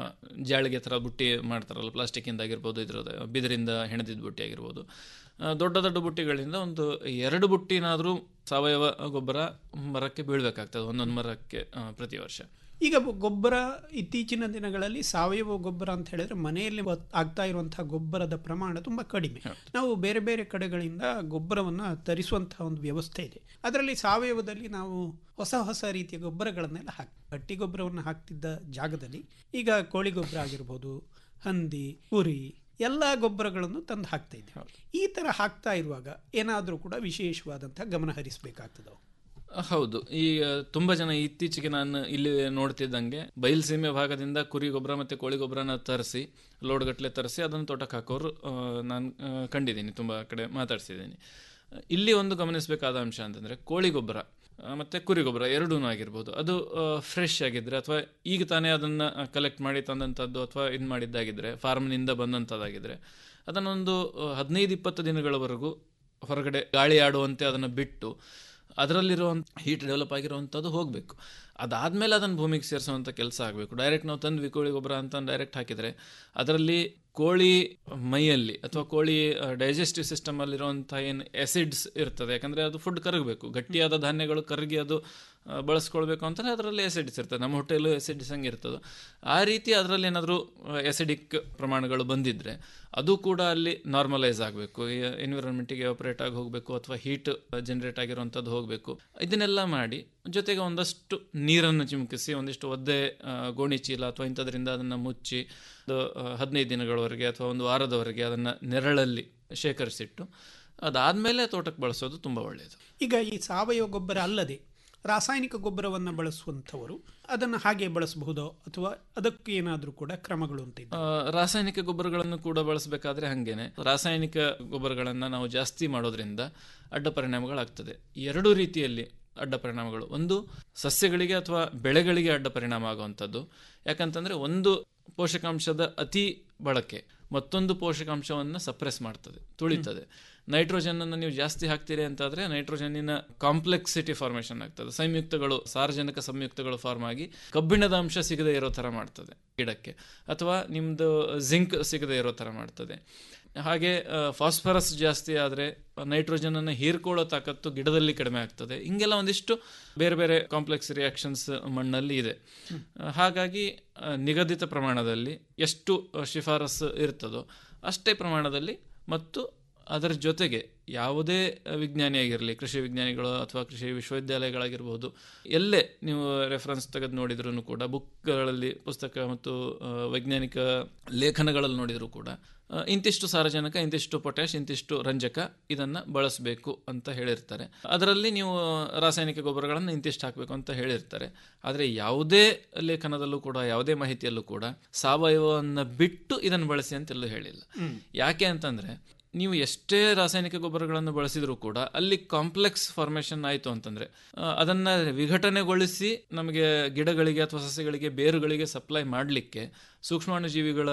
ಜಾಳಿಗೆ ಥರ ಬುಟ್ಟಿ ಮಾಡ್ತಾರಲ್ಲ ಪ್ಲಾಸ್ಟಿಕ್ಕಿಂದ ಆಗಿರ್ಬೋದು ಇದ್ರದ್ದು ಬಿದಿರಿಂದ ಹೆಣೆದಿದ್ದ ಬುಟ್ಟಿ ಆಗಿರ್ಬೋದು ಆ, ದೊಡ್ಡ ದೊಡ್ಡ ಬುಟ್ಟಿಗಳಿಂದ ಒಂದು ಎರಡು ಬುಟ್ಟಿನಾದರೂ ಸಾವಯವ ಗೊಬ್ಬರ ಮರಕ್ಕೆ ಬೀಳಬೇಕಾಗ್ತದೆ ಒಂದೊಂದು ಮರಕ್ಕೆ ಆ, ಪ್ರತಿ ವರ್ಷ ಈಗ ಬ- ಗೊಬ್ಬರ ಇತ್ತೀಚಿನ ದಿನಗಳಲ್ಲಿ ಸಾವಯವ ಗೊಬ್ಬರ ಅಂತ ಹೇಳಿದ್ರೆ ಮನೆಯಲ್ಲಿ ಬ- ಆಗ್ತಾ ಇರುವಂತಹ ಗೊಬ್ಬರದ ಪ್ರಮಾಣ ತುಂಬಾ ಕಡಿಮೆ ನಾವು ಬೇರೆ ಬೇರೆ ಕಡೆಗಳಿಂದ ಗೊಬ್ಬರವನ್ನು ತರಿಸುವಂತಹ ಒಂದು ವ್ಯವಸ್ಥೆ ಇದೆ ಅದರಲ್ಲಿ ಸಾವಯವದಲ್ಲಿ ನಾವು ಹೊಸ ಹೊಸ ರೀತಿಯ ಗೊಬ್ಬರಗಳನ್ನೆಲ್ಲ ಹಾಕಿ ಹಟ್ಟಿ ಗೊಬ್ಬರವನ್ನು ಹಾಕ್ತಿದ್ದ ಜಾಗದಲ್ಲಿ ಈಗ ಕೋಳಿ ಗೊಬ್ಬರ ಆಗಿರ್ಬೋದು ಹಂದಿ ಕುರಿ ಎಲ್ಲ ಗೊಬ್ಬರಗಳನ್ನು ತಂದು ಹಾಕ್ತಾ ಇದ್ದೇವೆ ಈ ತರ ಹಾಕ್ತಾ ಇರುವಾಗ ಏನಾದರೂ ಕೂಡ ವಿಶೇಷವಾದಂತಹ ಗಮನ ಹರಿಸಬೇಕಾಗ್ತದೆ ಹೌದು ಈಗ ತುಂಬಾ ಜನ ಇತ್ತೀಚೆಗೆ ನಾನು ಇಲ್ಲಿ ನೋಡ್ತಿದ್ದಂಗೆ ಬಯಲುಸೀಮೆ ಭಾಗದಿಂದ ಕುರಿ ಗೊಬ್ಬರ ಮತ್ತೆ ಕೋಳಿ ಗೊಬ್ಬರನ ತರಿಸಿ ಲೋಡ್ ಗಟ್ಟಲೆ ತರಿಸಿ ಅದನ್ನು ತೋಟಕ್ಕೆ ಹಾಕೋರು ನಾನು ಕಂಡಿದ್ದೀನಿ ತುಂಬಾ ಕಡೆ ಮಾತಾಡ್ಸಿದ್ದೀನಿ ಇಲ್ಲಿ ಒಂದು ಗಮನಿಸಬೇಕಾದ ಅಂಶ ಅಂತಂದ್ರೆ ಕೋಳಿ ಗೊಬ್ಬರ ಆ, ಮತ್ತೆ ಕುರಿ ಗೊಬ್ಬರ ಎರಡೂ ಆಗಿರ್ಬೋದು ಅದು ಫ್ರೆಶ್ ಆಗಿದ್ರೆ ಅಥವಾ ಈಗ ತಾನೇ ಅದನ್ನ ಕಲೆಕ್ಟ್ ಮಾಡಿ ತಂದಂಥದ್ದು ಅಥವಾ ಇದು ಮಾಡಿದ್ದಾಗಿದ್ರೆ ಫಾರ್ಮ್ನಿಂದ ಬಂದಂಥದ್ದಾಗಿದ್ರೆ ಅದನ್ನೊಂದು ಆ, ಹದಿನೈದು ಇಪ್ಪತ್ತು ದಿನಗಳವರೆಗೂ ಹೊರಗಡೆ ಗಾಳಿ ಆಡುವಂತೆ ಅದನ್ನು ಬಿಟ್ಟು ಅದರಲ್ಲಿರುವಂಥ ಹೀಟ್ ಡೆವಲಪ್ ಆಗಿರುವಂಥದ್ದು ಹೋಗಬೇಕು ಅದಾದಮೇಲೆ ಅದನ್ನು ಭೂಮಿಗೆ ಸೇರಿಸುವಂಥ ಕೆಲಸ ಆಗಬೇಕು ಡೈರೆಕ್ಟ್ ನಾವು ತಂದ್ವಿ ಕೋಳಿ ಗೊಬ್ಬರ ಅಂತ ಡೈರೆಕ್ಟ್ ಹಾಕಿದರೆ ಅದರಲ್ಲಿ ಕೋಳಿ ಮೈಯಲ್ಲಿ ಅಥವಾ ಕೋಳಿ ಡೈಜೆಸ್ಟಿವ್ ಸಿಸ್ಟಮಲ್ಲಿರುವಂಥ ಏನು ಎಸಿಡ್ಸ್ ಇರ್ತದೆ ಯಾಕಂದರೆ ಅದು ಫುಡ್ ಕರಗಬೇಕು ಗಟ್ಟಿಯಾದ ಧಾನ್ಯಗಳು ಕರಗಿ ಅದು ಆ, ಬಳಸ್ಕೊಳ್ಬೇಕು ಅಂತಂದರೆ ಅದರಲ್ಲಿ ಎಸಿಡ್ಸ್ ಇರ್ತದೆ ನಮ್ಮ ಹೊಟ್ಟೆಯಲ್ಲೂ ಎಸಿಡ್ಸ್ ಹಂಗೆ ಇರ್ತದೆ ಆ ರೀತಿ ಅದರಲ್ಲಿ ಏನಾದರೂ ಎಸಿಡಿಕ್ ಪ್ರಮಾಣಗಳು ಬಂದಿದ್ದರೆ ಅದು ಕೂಡ ಅಲ್ಲಿ ನಾರ್ಮಲೈಸ್ ಆಗಬೇಕು ಎನ್ವಿರಾನ್ಮೆಂಟಿಗೆ ಆಪರೇಟ್ ಆಗಿ ಹೋಗಬೇಕು ಅಥವಾ ಹೀಟ್ ಜನರೇಟ್ ಆಗಿರುವಂಥದ್ದು ಹೋಗಬೇಕು ಇದನ್ನೆಲ್ಲ ಮಾಡಿ ಜೊತೆಗೆ ಒಂದಷ್ಟು ನೀರನ್ನು ಚಿಮುಕಿಸಿ ಒಂದಿಷ್ಟು ಒದ್ದೆ ಆ, ಗೋಣಿ ಚೀಲ ಅಥವಾ ಇಂಥದ್ರಿಂದ ಅದನ್ನು ಮುಚ್ಚಿ ಒಂದು ಹದಿನೈದು ದಿನಗಳವರೆಗೆ ಅಥವಾ ಒಂದು ವಾರದವರೆಗೆ ಅದನ್ನು ನೆರಳಲ್ಲಿ ಶೇಖರಿಸಿಟ್ಟು ಅದಾದಮೇಲೆ ತೋಟಕ್ಕೆ ಬಳಸೋದು ತುಂಬ ಒಳ್ಳೆಯದು ಈಗ ಈ ಸಾವಯವ ಗೊಬ್ಬರ ಅಲ್ಲದೆ ರಾಸಾಯನಿಕ ಗೊಬ್ಬರವನ್ನು ಬಳಸುವಂಥವರು ಅದನ್ನು ಹಾಗೆ ಬಳಸಬಹುದೋ ಅಥವಾ ಅದಕ್ಕೆ ಏನಾದರೂ ಕೂಡ ಕ್ರಮಗಳು ಅಂತ ಆ, ರಾಸಾಯನಿಕ ಗೊಬ್ಬರಗಳನ್ನು ಕೂಡ ಬಳಸಬೇಕಾದ್ರೆ ಹಂಗೇನೆ ರಾಸಾಯನಿಕ ಗೊಬ್ಬರಗಳನ್ನು ನಾವು ಜಾಸ್ತಿ ಮಾಡೋದ್ರಿಂದ ಅಡ್ಡ ಪರಿಣಾಮಗಳಾಗ್ತದೆ ಎರಡು ರೀತಿಯಲ್ಲಿ ಅಡ್ಡ ಪರಿಣಾಮಗಳು ಒಂದು ಸಸ್ಯಗಳಿಗೆ ಅಥವಾ ಬೆಳೆಗಳಿಗೆ ಅಡ್ಡ ಪರಿಣಾಮ ಆಗುವಂಥದ್ದು ಯಾಕಂತಂದ್ರೆ ಒಂದು ಪೋಷಕಾಂಶದ ಅತಿ ಬಳಕೆ ಮತ್ತೊಂದು ಪೋಷಕಾಂಶವನ್ನು ಸಪ್ರೆಸ್ ಮಾಡ್ತದೆ ತುಳಿತದೆ ನೈಟ್ರೋಜನ್ ಅನ್ನು ನೀವು ಜಾಸ್ತಿ ಹಾಕ್ತೀರಿ ಅಂತಾದ್ರೆ ನೈಟ್ರೋಜನ್ನಿನ ಕಾಂಪ್ಲೆಕ್ಸಿಟಿ ಫಾರ್ಮೇಷನ್ ಆಗ್ತದೆ ಸಂಯುಕ್ತಗಳು ಸಾರಜನಕ ಸಂಯುಕ್ತಗಳು ಫಾರ್ಮ್ ಆಗಿ ಕಬ್ಬಿಣದ ಅಂಶ ಸಿಗದೇ ಇರೋ ಥರ ಮಾಡ್ತದೆ ಗಿಡಕ್ಕೆ ಅಥವಾ ನಿಮ್ಮದು ಜಿಂಕ್ ಸಿಗದೇ ಇರೋ ಥರ ಮಾಡ್ತದೆ ಹಾಗೆ ಫಾಸ್ಫರಸ್ ಜಾಸ್ತಿ ಆದರೆ ನೈಟ್ರೋಜನ್ ಅನ್ನು ಹೀರ್ಕೊಳ್ಳೋ ತಾಕತ್ತು ಗಿಡದಲ್ಲಿ ಕಡಿಮೆ ಆಗ್ತದೆ ಹಿಂಗೆಲ್ಲ ಒಂದಿಷ್ಟು ಬೇರೆ ಬೇರೆ ಕಾಂಪ್ಲೆಕ್ಸ್ ರಿಯಾಕ್ಷನ್ಸ್ ಮಣ್ಣಲ್ಲಿ ಇದೆ ಆ, ಹಾಗಾಗಿ ಆ, ನಿಗದಿತ ಪ್ರಮಾಣದಲ್ಲಿ ಎಷ್ಟು ಆ, ಶಿಫಾರಸು ಇರ್ತದೋ ಅಷ್ಟೇ ಪ್ರಮಾಣದಲ್ಲಿ ಮತ್ತು ಅದರ ಜೊತೆಗೆ ಯಾವುದೇ ವಿಜ್ಞಾನಿ ಆಗಿರಲಿ ಕೃಷಿ ವಿಜ್ಞಾನಿಗಳು ಅಥವಾ ಕೃಷಿ ವಿಶ್ವವಿದ್ಯಾಲಯಗಳಾಗಿರ್ಬೋದು ಎಲ್ಲೇ ನೀವು ರೆಫರೆನ್ಸ್ ತೆಗೆದು ನೋಡಿದ್ರೂ ಕೂಡ ಬುಕ್ಗಳಲ್ಲಿ ಪುಸ್ತಕ ಮತ್ತು ಆ, ವೈಜ್ಞಾನಿಕ ಲೇಖನಗಳಲ್ಲಿ ನೋಡಿದರೂ ಕೂಡ ಆ, ಇಂತಿಷ್ಟು ಸಾರಜನಕ ಇಂತಿಷ್ಟು ಪೊಟ್ಯಾಶ್ ಇಂತಿಷ್ಟು ರಂಜಕ ಇದನ್ನು ಬಳಸಬೇಕು ಅಂತ ಹೇಳಿರ್ತಾರೆ ಅದರಲ್ಲಿ ನೀವು ರಾಸಾಯನಿಕ ಗೊಬ್ಬರಗಳನ್ನು ಇಂತಿಷ್ಟು ಹಾಕಬೇಕು ಅಂತ ಹೇಳಿರ್ತಾರೆ ಆದರೆ ಯಾವುದೇ ಲೇಖನದಲ್ಲೂ ಕೂಡ ಯಾವುದೇ ಮಾಹಿತಿಯಲ್ಲೂ ಕೂಡ ಸಾವಯವವನ್ನು ಬಿಟ್ಟು ಇದನ್ನು ಬಳಸಿ ಅಂತೆಲ್ಲೂ ಹೇಳಿಲ್ಲ ಯಾಕೆ ಅಂತಂದ್ರೆ ನೀವು ಎಷ್ಟೇ ರಾಸಾಯನಿಕ ಗೊಬ್ಬರಗಳನ್ನು ಬಳಸಿದರೂ ಕೂಡ ಅಲ್ಲಿ ಕಾಂಪ್ಲೆಕ್ಸ್ ಫಾರ್ಮೇಷನ್ ಆಯಿತು ಅಂತಂದ್ರೆ ಆ, ಅದನ್ನ ವಿಘಟನೆಗೊಳಿಸಿ ನಮಗೆ ಗಿಡಗಳಿಗೆ ಅಥವಾ ಸಸ್ಯಗಳಿಗೆ ಬೇರುಗಳಿಗೆ ಸಪ್ಲೈ ಮಾಡಲಿಕ್ಕೆ ಸೂಕ್ಷ್ಮಾಣುಜೀವಿಗಳ